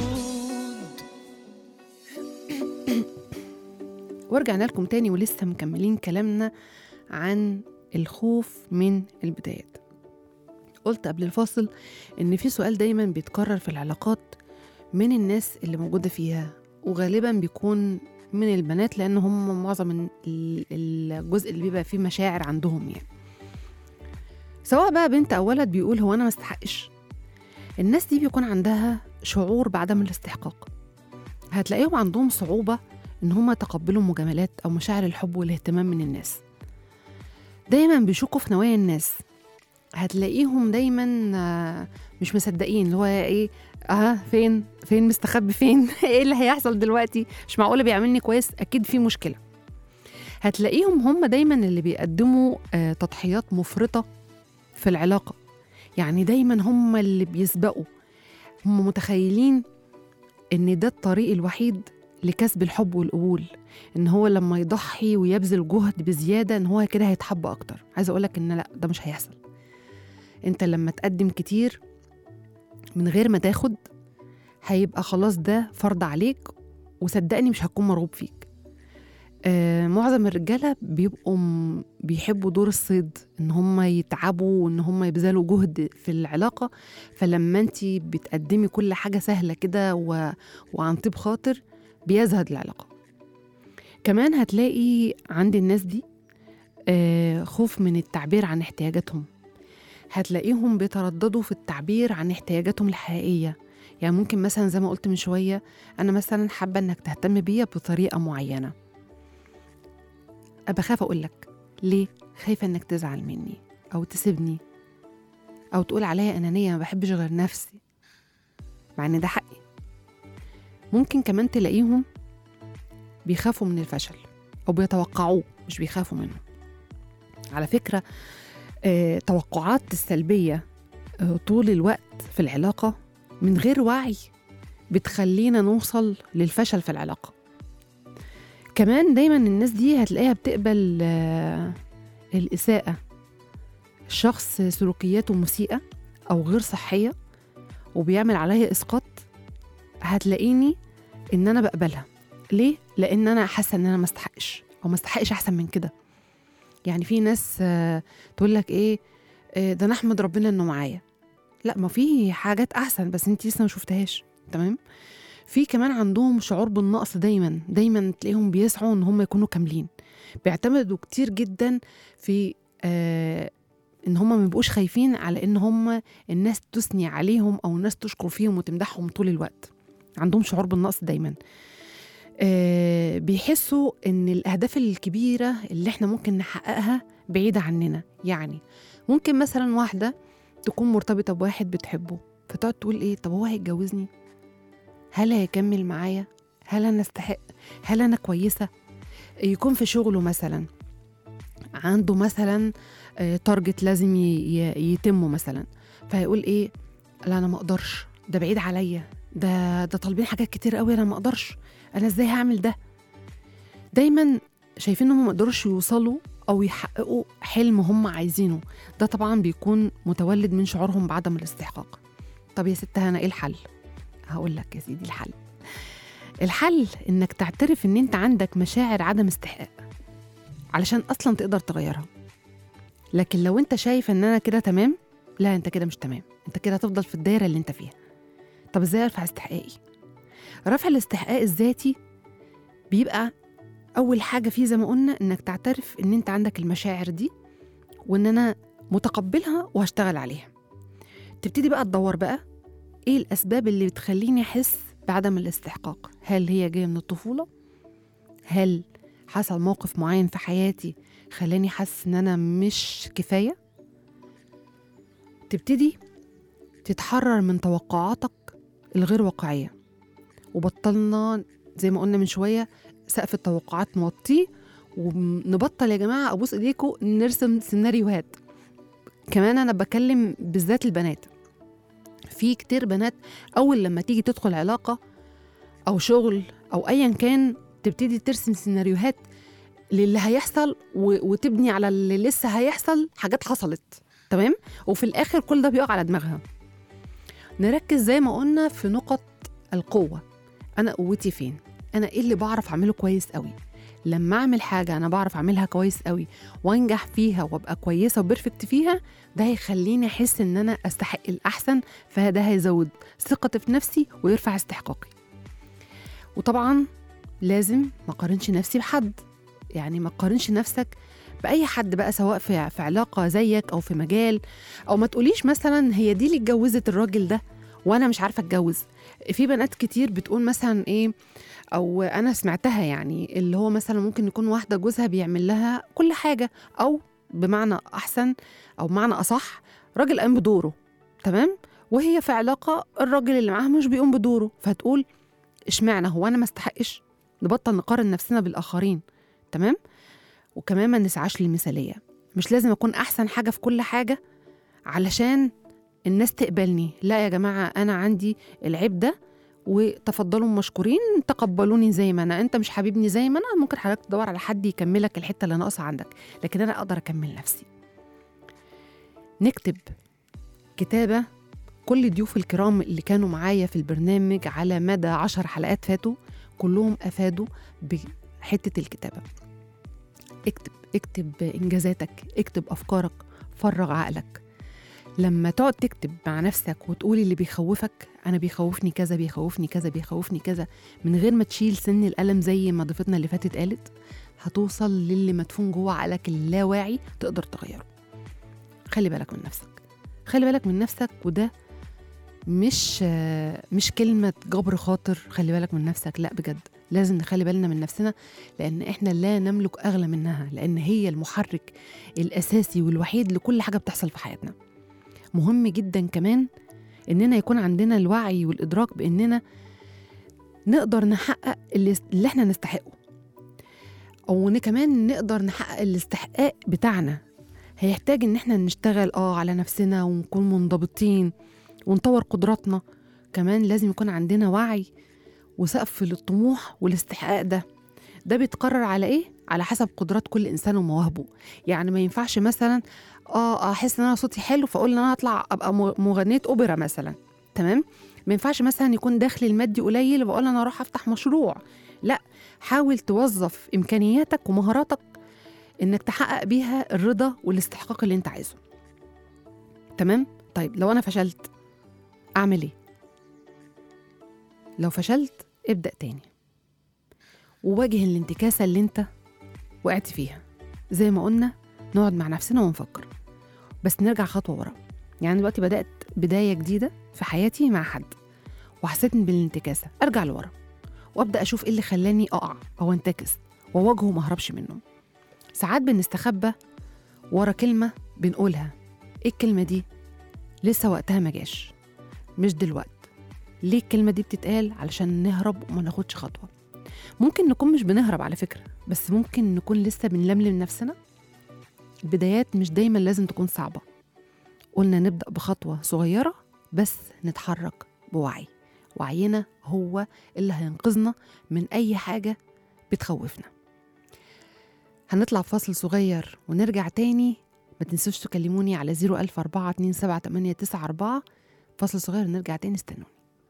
ورجعنا لكم تاني ولسه مكملين كلامنا عن الخوف من البدايات قلت قبل الفاصل ان في سؤال دايما بيتكرر في العلاقات من الناس اللي موجودة فيها وغالبا بيكون من البنات لان هم معظم ال- الجزء اللي بيبقى فيه مشاعر عندهم يعني سواء بقى بنت او ولد بيقول هو انا ما استحقش الناس دي بيكون عندها شعور بعدم الاستحقاق هتلاقيهم عندهم صعوبة إن هم يتقبلوا مجاملات أو مشاعر الحب والاهتمام من الناس دايما بيشكوا في نوايا الناس هتلاقيهم دايما آه، مش مصدقين اللي هو ايه اه فين فين مستخبي فين ايه اللي هيحصل دلوقتي مش معقوله بيعملني كويس اكيد في مشكله هتلاقيهم هم دايما اللي بيقدموا آه تضحيات مفرطه في العلاقه يعني دايما هم اللي بيسبقوا هم متخيلين ان ده الطريق الوحيد لكسب الحب والقبول ان هو لما يضحي ويبذل جهد بزياده ان هو كده هيتحب اكتر عايزه اقولك ان لا ده مش هيحصل انت لما تقدم كتير من غير ما تاخد هيبقى خلاص ده فرض عليك وصدقني مش هتكون مرغوب فيك آه معظم الرجاله بيبقوا م- بيحبوا دور الصيد ان هم يتعبوا وان هم يبذلوا جهد في العلاقه فلما انت بتقدمي كل حاجه سهله كده و... وعن طيب خاطر بيزهد العلاقه كمان هتلاقي عند الناس دي آه خوف من التعبير عن احتياجاتهم هتلاقيهم بيترددوا في التعبير عن احتياجاتهم الحقيقيه يعني ممكن مثلا زي ما قلت من شويه انا مثلا حابه انك تهتم بيا بطريقه معينه ابقى خايفه اقول لك ليه خايفه انك تزعل مني او تسيبني او تقول عليا انانيه ما بحبش غير نفسي مع ان ده حقي ممكن كمان تلاقيهم بيخافوا من الفشل او بيتوقعوه مش بيخافوا منه على فكره آه، توقعات السلبيه آه، طول الوقت في العلاقه من غير وعي بتخلينا نوصل للفشل في العلاقه كمان دايما الناس دي هتلاقيها بتقبل آه، الإساءة شخص سلوكياته مسيئة أو غير صحية وبيعمل عليا إسقاط هتلاقيني إن أنا بقبلها ليه؟ لأن أنا حاسة إن أنا ما استحقش أو ما استحقش أحسن من كده يعني في ناس آه، تقول لك إيه آه، ده أنا أحمد ربنا إنه معايا لا ما في حاجات أحسن بس أنت لسه ما شفتهاش تمام؟ في كمان عندهم شعور بالنقص دايما دايما تلاقيهم بيسعوا ان هم يكونوا كاملين بيعتمدوا كتير جدا في آه ان هم ما بيبقوش خايفين على ان هم الناس تثني عليهم او الناس تشكر فيهم وتمدحهم طول الوقت عندهم شعور بالنقص دايما آه بيحسوا ان الاهداف الكبيره اللي احنا ممكن نحققها بعيده عننا يعني ممكن مثلا واحده تكون مرتبطه بواحد بتحبه فتقعد تقول ايه طب هو هيتجوزني هل هيكمل معايا هل انا استحق هل انا كويسه يكون في شغله مثلا عنده مثلا تارجت لازم ي- ي- يتمه مثلا فهيقول ايه لا انا ما اقدرش ده بعيد عليا ده ده طالبين حاجات كتير قوي انا ما اقدرش انا ازاي هعمل ده دايما شايفين انهم ما يقدروش يوصلوا او يحققوا حلم هم عايزينه ده طبعا بيكون متولد من شعورهم بعدم الاستحقاق طب يا ست هنا ايه الحل هقول لك يا سيدي الحل الحل انك تعترف ان انت عندك مشاعر عدم استحقاق علشان اصلا تقدر تغيرها لكن لو انت شايف ان انا كده تمام لا انت كده مش تمام انت كده هتفضل في الدايره اللي انت فيها طب ازاي ارفع استحقاقي رفع الاستحقاق الذاتي بيبقى اول حاجه فيه زي ما قلنا انك تعترف ان انت عندك المشاعر دي وان انا متقبلها وهشتغل عليها تبتدي بقى تدور بقى ايه الاسباب اللي بتخليني احس بعدم الاستحقاق هل هي جايه من الطفوله هل حصل موقف معين في حياتي خلاني حاسس ان انا مش كفايه تبتدي تتحرر من توقعاتك الغير واقعيه وبطلنا زي ما قلنا من شويه سقف التوقعات نوطيه ونبطل يا جماعه ابوس ايديكم نرسم سيناريوهات كمان انا بكلم بالذات البنات في كتير بنات اول لما تيجي تدخل علاقه او شغل او ايا كان تبتدي ترسم سيناريوهات للي هيحصل و- وتبني على اللي لسه هيحصل حاجات حصلت تمام وفي الاخر كل ده بيقع على دماغها نركز زي ما قلنا في نقط القوة أنا قوتي فين أنا إيه اللي بعرف أعمله كويس قوي لما أعمل حاجة أنا بعرف أعملها كويس قوي وأنجح فيها وأبقى كويسة وبرفكت فيها ده هيخليني أحس إن أنا أستحق الأحسن فده هيزود ثقتي في نفسي ويرفع استحقاقي وطبعا لازم ما اقارنش نفسي بحد يعني ما تقارنش نفسك باي حد بقى سواء في في علاقه زيك او في مجال او ما تقوليش مثلا هي دي اللي اتجوزت الراجل ده وانا مش عارفه اتجوز في بنات كتير بتقول مثلا ايه او انا سمعتها يعني اللي هو مثلا ممكن يكون واحده جوزها بيعمل لها كل حاجه او بمعنى احسن او بمعنى اصح راجل قام بدوره تمام وهي في علاقه الراجل اللي معاها مش بيقوم بدوره فتقول اشمعنى هو انا ما استحقش نبطل نقارن نفسنا بالاخرين تمام وكمان ما نسعاش للمثاليه مش لازم اكون احسن حاجه في كل حاجه علشان الناس تقبلني لا يا جماعه انا عندي العيب ده وتفضلوا مشكورين تقبلوني زي ما انا انت مش حبيبني زي ما انا ممكن حضرتك تدور على حد يكملك الحته اللي ناقصه عندك لكن انا اقدر اكمل نفسي نكتب كتابه كل ضيوف الكرام اللي كانوا معايا في البرنامج على مدى عشر حلقات فاتوا كلهم افادوا بحته الكتابه اكتب اكتب انجازاتك اكتب افكارك فرغ عقلك لما تقعد تكتب مع نفسك وتقول اللي بيخوفك انا بيخوفني كذا بيخوفني كذا بيخوفني كذا من غير ما تشيل سن الالم زي ما ضيفتنا اللي فاتت قالت هتوصل للي مدفون جوه عقلك اللاواعي تقدر تغيره خلي بالك من نفسك خلي بالك من نفسك وده مش آه، مش كلمة جبر خاطر خلي بالك من نفسك لا بجد لازم نخلي بالنا من نفسنا لأن إحنا لا نملك أغلى منها لأن هي المحرك الأساسي والوحيد لكل حاجة بتحصل في حياتنا مهم جدا كمان إننا يكون عندنا الوعي والإدراك بإننا نقدر نحقق اللي, اللي إحنا نستحقه أو إن كمان نقدر نحقق الاستحقاق بتاعنا هيحتاج إن إحنا نشتغل آه على نفسنا ونكون منضبطين ونطور قدراتنا كمان لازم يكون عندنا وعي وسقف للطموح والاستحقاق ده ده بيتقرر على ايه على حسب قدرات كل انسان ومواهبه يعني ما ينفعش مثلا اه احس ان انا صوتي حلو فاقول ان انا هطلع ابقى م- مغنيه اوبرا مثلا تمام ما ينفعش مثلا يكون دخلي المادي قليل وبقول انا اروح افتح مشروع لا حاول توظف امكانياتك ومهاراتك انك تحقق بيها الرضا والاستحقاق اللي انت عايزه تمام طيب لو انا فشلت اعمل ايه لو فشلت ابدا تاني وواجه الانتكاسه اللي انت وقعت فيها زي ما قلنا نقعد مع نفسنا ونفكر بس نرجع خطوه ورا يعني دلوقتي بدات بدايه جديده في حياتي مع حد وحسيت بالانتكاسه ارجع لورا وابدا اشوف ايه اللي خلاني اقع او انتكس واواجهه وما اهربش منه ساعات بنستخبى ورا كلمه بنقولها ايه الكلمه دي لسه وقتها ما جاش مش دلوقت ليه الكلمة دي بتتقال علشان نهرب وما ناخدش خطوة ممكن نكون مش بنهرب على فكرة بس ممكن نكون لسه بنلملم نفسنا البدايات مش دايما لازم تكون صعبة قلنا نبدأ بخطوة صغيرة بس نتحرك بوعي وعينا هو اللي هينقذنا من أي حاجة بتخوفنا هنطلع فاصل صغير ونرجع تاني ما تنسوش تكلموني على 004 فاصل صغير ونرجع تاني استنوني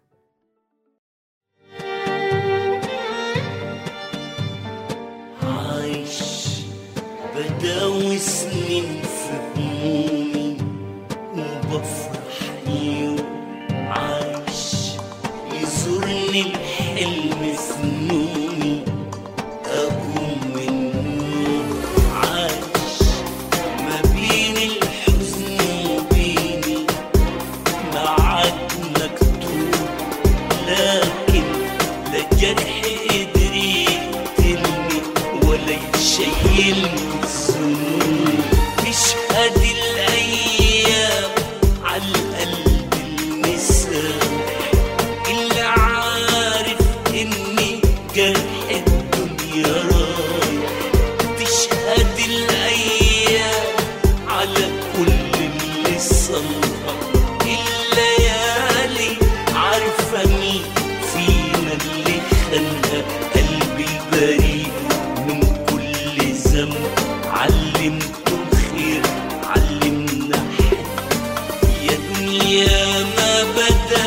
عايش بداوي سنين في همومي وبفرح يوم عايش يزورني الحلم في نومي أقوم من النوم عايش ما بين الحزن وبيني معاك مكتوب لكن لا جرح قدر يقتلني ولا يشيلني الذنوب تشهد الايام على القلب المسامح اللي عارف اني جرح الدنيا رايح تشهد الايام على كل اللي صلح الليالي عارفه مين فينا اللي خلى قلبي بريء من كل ذنب علمته خير علمنا حب يا دنيا ما بدا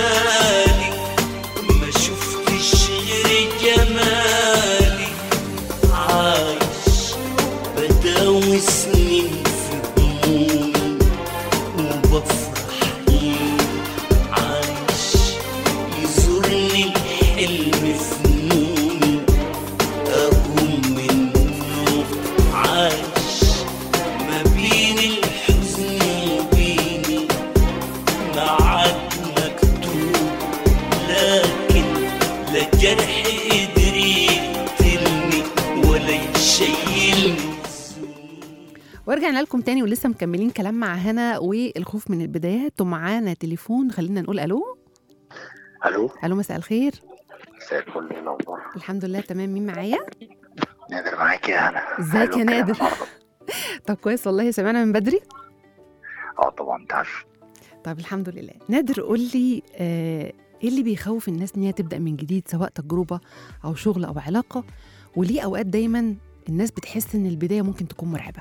بفرح ليه عايش يزورني الحلم في نومي أقوم منه عايش ما بين الحزن وبيني معاد مكتوب لكن لا جرح قدر يقتلني ولا يشيلني ورجعنا لكم تاني ولسه مكملين كلام مع هنا والخوف من البدايات ومعانا تليفون خلينا نقول الو الو الو مساء الخير مساء الفل ايه الاخبار الحمد لله تمام مين معايا نادر معاك يا هنا ازيك حلو يا الكلام نادر؟ النهاردة. طب كويس والله سمعنا من بدري اه طبعا انت عارف طب الحمد لله نادر قول لي آه ايه اللي بيخوف الناس ان هي تبدا من جديد سواء تجربه او شغل او علاقه وليه اوقات دايما الناس بتحس ان البدايه ممكن تكون مرعبه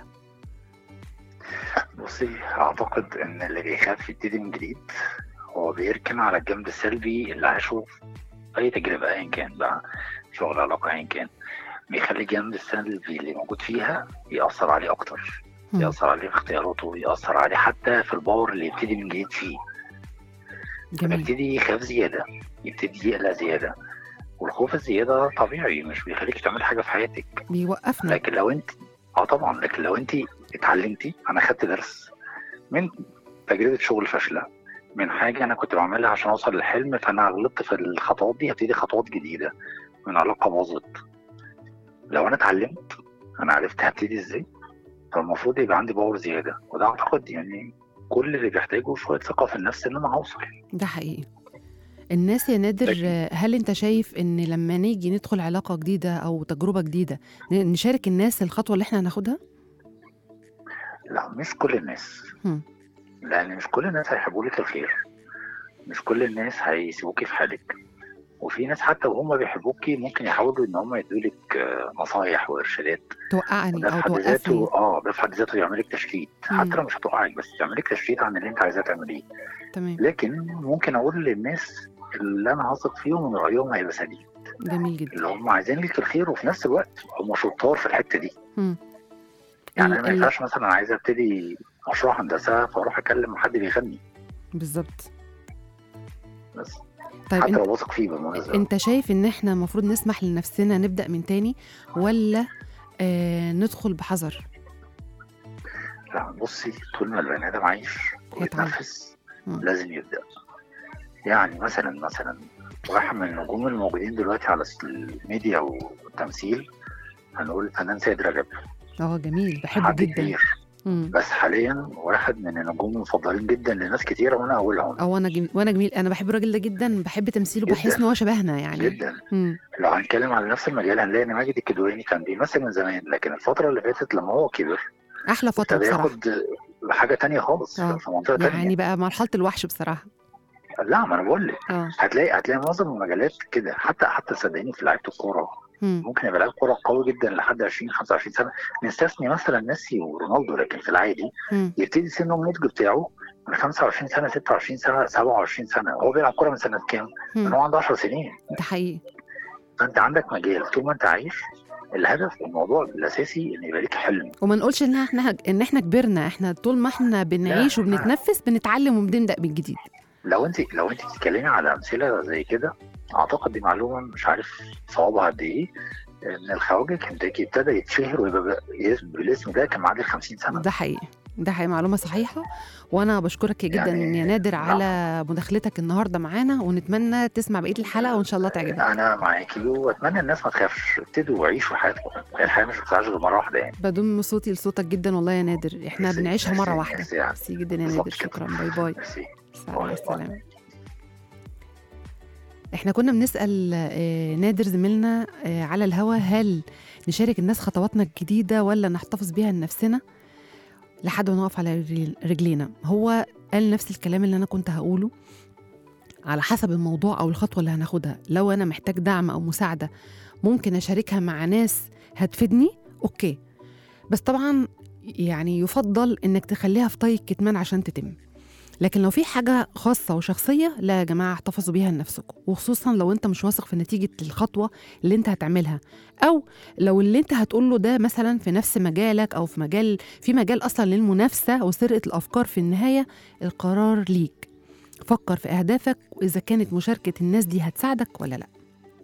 بصي اعتقد ان اللي بيخاف يبتدي من جديد هو بيركن على الجنب السلبي اللي عاشه في اي تجربه ايا كان بقى شغل علاقه ايا كان بيخلي الجنب السلبي اللي موجود فيها يأثر عليه اكتر مم. يأثر عليه في اختياراته يأثر عليه حتى في الباور اللي يبتدي من جديد فيه جميل يبتدي يخاف زياده يبتدي يقلق زياده والخوف الزياده طبيعي مش بيخليك تعمل حاجه في حياتك بيوقفنا لكن لو انت اه طبعا لكن لو انت اتعلمتي انا خدت درس من تجربه شغل فاشله من حاجه انا كنت بعملها عشان اوصل للحلم فانا غلطت في الخطوات دي هبتدي خطوات جديده من علاقه باظت لو انا اتعلمت انا عرفت هبتدي ازاي فالمفروض يبقى عندي باور زياده وده اعتقد يعني كل اللي بيحتاجه شويه ثقه في النفس ان انا هوصل ده حقيقي الناس يا نادر لكن- آه، هل انت شايف ان لما نيجي ندخل علاقه جديده او تجربه جديده ن- نشارك الناس الخطوه اللي احنا هناخدها لا مش كل الناس هم. لان مش كل الناس هيحبوا لك الخير مش كل الناس هيسيبوكي في حالك وفي ناس حتى وهم بيحبوكي ممكن يحاولوا ان هم يدولك آه، نصايح وارشادات توقعني وده في او حد توقفني ذاته اه ده في حد ذاته يعملك تشتيت مم. حتى لو مش هتوقعك بس يعملك تشتيت عن اللي انت عايزاه تعمليه تمام لكن ممكن اقول للناس اللي انا واثق فيهم ان رايهم هيبقى سليم جميل جدا اللي هم عايزين لك الخير وفي نفس الوقت هم شطار في الحته دي هم. يعني ال- انا ما ال- ينفعش مثلا عايز ابتدي مشروع هندسه فاروح اكلم حد بيغني بالظبط بس طيب حتى انت لو واثق فيه بالمناسبه انت شايف ان احنا المفروض نسمح لنفسنا نبدا من تاني ولا آه ندخل بحذر لا بصي طول ما البني ادم عايش هيتعلم. ويتنفس مم. لازم يبدا يعني مثلا مثلا واحد من النجوم الموجودين دلوقتي على الميديا والتمثيل هنقول الفنان سيد رجب اه جميل بحبه حد جدا كبير مم. بس حاليا واحد من النجوم المفضلين جدا لناس كتيره وانا اولهم او انا جميل وانا جميل انا بحب الراجل ده جدا بحب تمثيله جداً. بحس ان هو شبهنا يعني جدا مم. لو هنتكلم على نفس المجال هنلاقي ان ماجد الكدواني كان بيمثل من زمان لكن الفتره اللي فاتت لما هو كبر احلى فتره ابتدى بصراحه ياخد حاجه تانية خالص آه. في منطقه تانية يعني بقى مرحله الوحش بصراحه لا ما انا بقول لك اه هتلاقي هتلاقي معظم المجالات كده حتى حتى صدقني في لعيبه الكوره مم. ممكن يبقى لاعب كوره قوي جدا لحد 20 25 سنه نستثني مثلا ميسي ورونالدو لكن في العادي مم. يبتدي سن النضج بتاعه من 25 سنه 26 سنه 27 سنه هو بيلعب كوره من سنه كام؟ من مم. هو عنده 10 سنين ده حقيقي فانت عندك مجال طول ما انت عايش الهدف الموضوع الاساسي ان يبقى ليك حلم وما نقولش ان احنا ان احنا كبرنا احنا طول ما احنا بنعيش لا، لا. وبنتنفس بنتعلم وبنبدا من جديد لو انت لو انت بتتكلمي على امثله زي كده اعتقد دي معلومه مش عارف صوابها قد ايه ان الخواجه كنتاكي ابتدى يتشهر ويبقى بقى- بالاسم ده كان معدي ال 50 سنه ده حقيقي ده حقيقي معلومه صحيحه وانا بشكرك جدا يعني يا نادر نعم. على مداخلتك النهارده معانا ونتمنى تسمع بقيه الحلقه وان شاء الله تعجبك انا معاكي واتمنى الناس ما تخافش ابتدوا وعيشوا حياتكم الحياه مش بتعيش غير مره واحده يعني بضم صوتي لصوتك جدا والله يا نادر احنا ميرسي، بنعيشها مره ميرسي، واحده ميرسي يعني. ميرسي جدا يا بالظبط نادر كده. شكرا باي باي ميرسي مع باي، السلامه احنا كنا بنسال آه، نادر زميلنا آه، على الهوا هل نشارك الناس خطواتنا الجديده ولا نحتفظ بيها لنفسنا لحد ما نقف على رجل- رجلينا هو قال نفس الكلام اللي انا كنت هقوله على حسب الموضوع او الخطوه اللي هناخدها لو انا محتاج دعم او مساعده ممكن اشاركها مع ناس هتفيدني اوكي بس طبعا يعني يفضل انك تخليها في طي الكتمان عشان تتم لكن لو في حاجة خاصة وشخصية لا يا جماعة احتفظوا بيها لنفسكم وخصوصا لو انت مش واثق في نتيجة الخطوة اللي انت هتعملها او لو اللي انت هتقوله ده مثلا في نفس مجالك او في مجال في مجال اصلا للمنافسة وسرقة الافكار في النهاية القرار ليك فكر في اهدافك واذا كانت مشاركة الناس دي هتساعدك ولا لا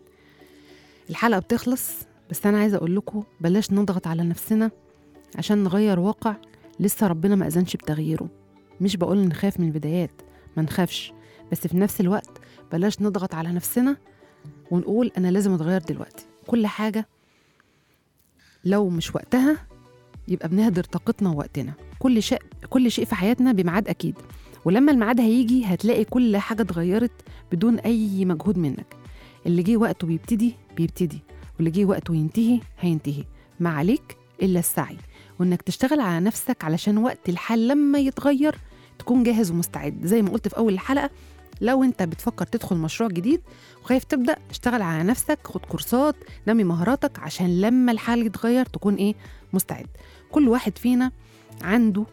الحلقة بتخلص بس انا عايزة اقول لكم بلاش نضغط على نفسنا عشان نغير واقع لسه ربنا ما اذنش بتغييره مش بقول نخاف من البدايات ما نخافش بس في نفس الوقت بلاش نضغط على نفسنا ونقول انا لازم اتغير دلوقتي كل حاجه لو مش وقتها يبقى بنهدر طاقتنا ووقتنا كل شيء كل شيء في حياتنا بميعاد اكيد ولما الميعاد هيجي هتلاقي كل حاجه اتغيرت بدون اي مجهود منك اللي جه وقته بيبتدي بيبتدي واللي جه وقته ينتهي هينتهي ما عليك الا السعي وانك تشتغل على نفسك علشان وقت الحال لما يتغير تكون جاهز ومستعد زي ما قلت في اول الحلقه لو انت بتفكر تدخل مشروع جديد وخايف تبدا اشتغل على نفسك خد كورسات نمي مهاراتك عشان لما الحال يتغير تكون ايه مستعد كل واحد فينا عنده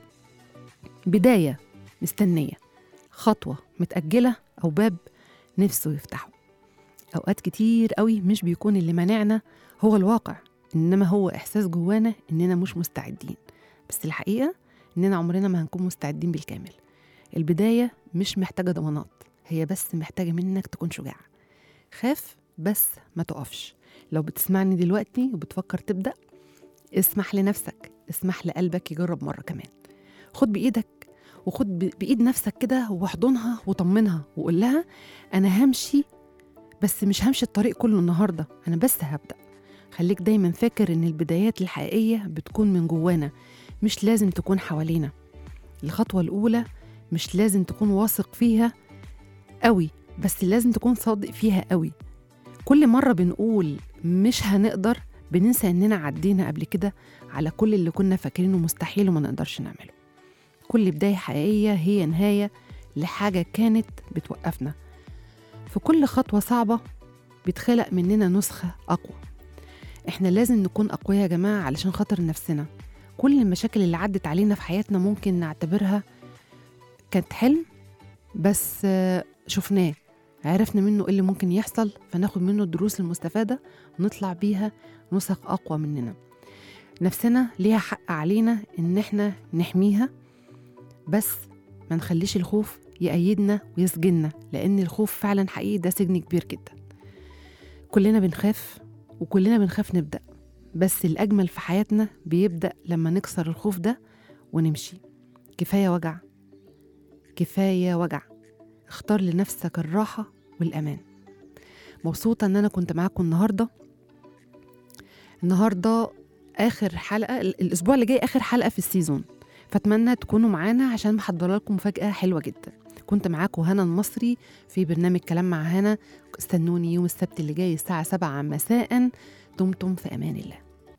بدايه مستنيه خطوه متاجله او باب نفسه يفتحه اوقات كتير قوي مش بيكون اللي مانعنا هو الواقع انما هو احساس جوانا اننا مش مستعدين بس الحقيقه اننا عمرنا ما هنكون مستعدين بالكامل البدايه مش محتاجه ضمانات هي بس محتاجه منك تكون شجاع خاف بس ما تقفش لو بتسمعني دلوقتي وبتفكر تبدا اسمح لنفسك اسمح لقلبك يجرب مره كمان خد بايدك وخد ب- بايد نفسك كده واحضنها وطمنها وقول لها انا همشي بس مش همشي الطريق كله النهارده انا بس هبدا خليك دايما فاكر ان البدايات الحقيقيه بتكون من جوانا مش لازم تكون حوالينا الخطوه الاولى مش لازم تكون واثق فيها قوي بس لازم تكون صادق فيها قوي كل مره بنقول مش هنقدر بننسى اننا عدينا قبل كده على كل اللي كنا فاكرينه مستحيل وما نقدرش نعمله كل بدايه حقيقيه هي نهايه لحاجه كانت بتوقفنا في كل خطوه صعبه بيتخلق مننا نسخه اقوى احنا لازم نكون اقوياء يا جماعه علشان خاطر نفسنا كل المشاكل اللي عدت علينا في حياتنا ممكن نعتبرها كانت حلم بس آه، شفناه عرفنا منه ايه اللي ممكن يحصل فناخد منه الدروس المستفاده ونطلع بيها نسخ اقوى مننا نفسنا ليها حق علينا ان احنا نحميها بس ما نخليش الخوف يأيدنا ويسجننا لان الخوف فعلا حقيقي ده سجن كبير جدا كلنا بنخاف وكلنا بنخاف نبدأ بس الأجمل في حياتنا بيبدأ لما نكسر الخوف ده ونمشي كفاية وجع كفاية وجع اختار لنفسك الراحة والأمان مبسوطة إن أنا كنت معاكم النهاردة النهاردة آخر حلقة ال- الأسبوع اللي جاي آخر حلقة في السيزون فأتمنى تكونوا معانا عشان محضرة لكم مفاجأة حلوة جدا كنت معاكم هنا المصري في برنامج كلام مع هنا استنوني يوم السبت اللي جاي الساعة 7 مساء دمتم في أمان الله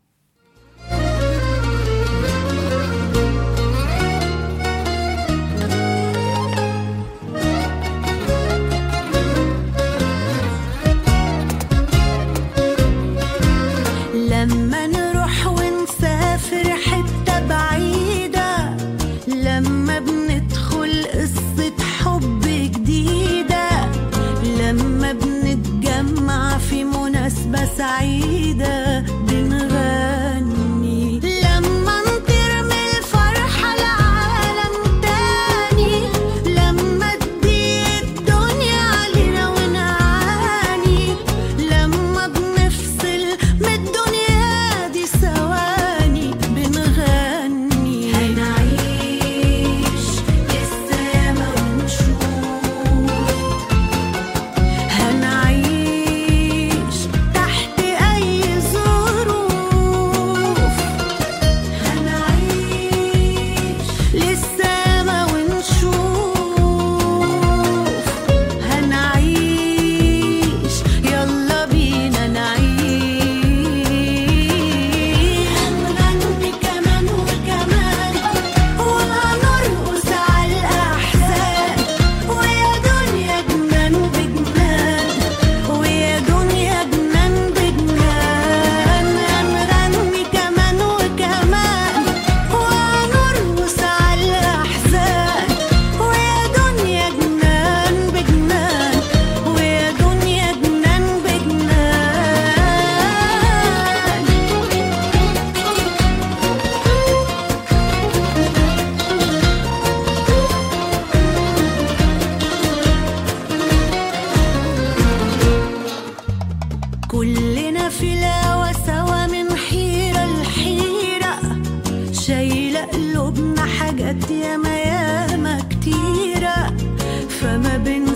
لما نروح ونسافر حتة بعيدة لما بندخل قصة حب جديدة لما بنتجمع في مناسبة سعيدة بنربط ما بين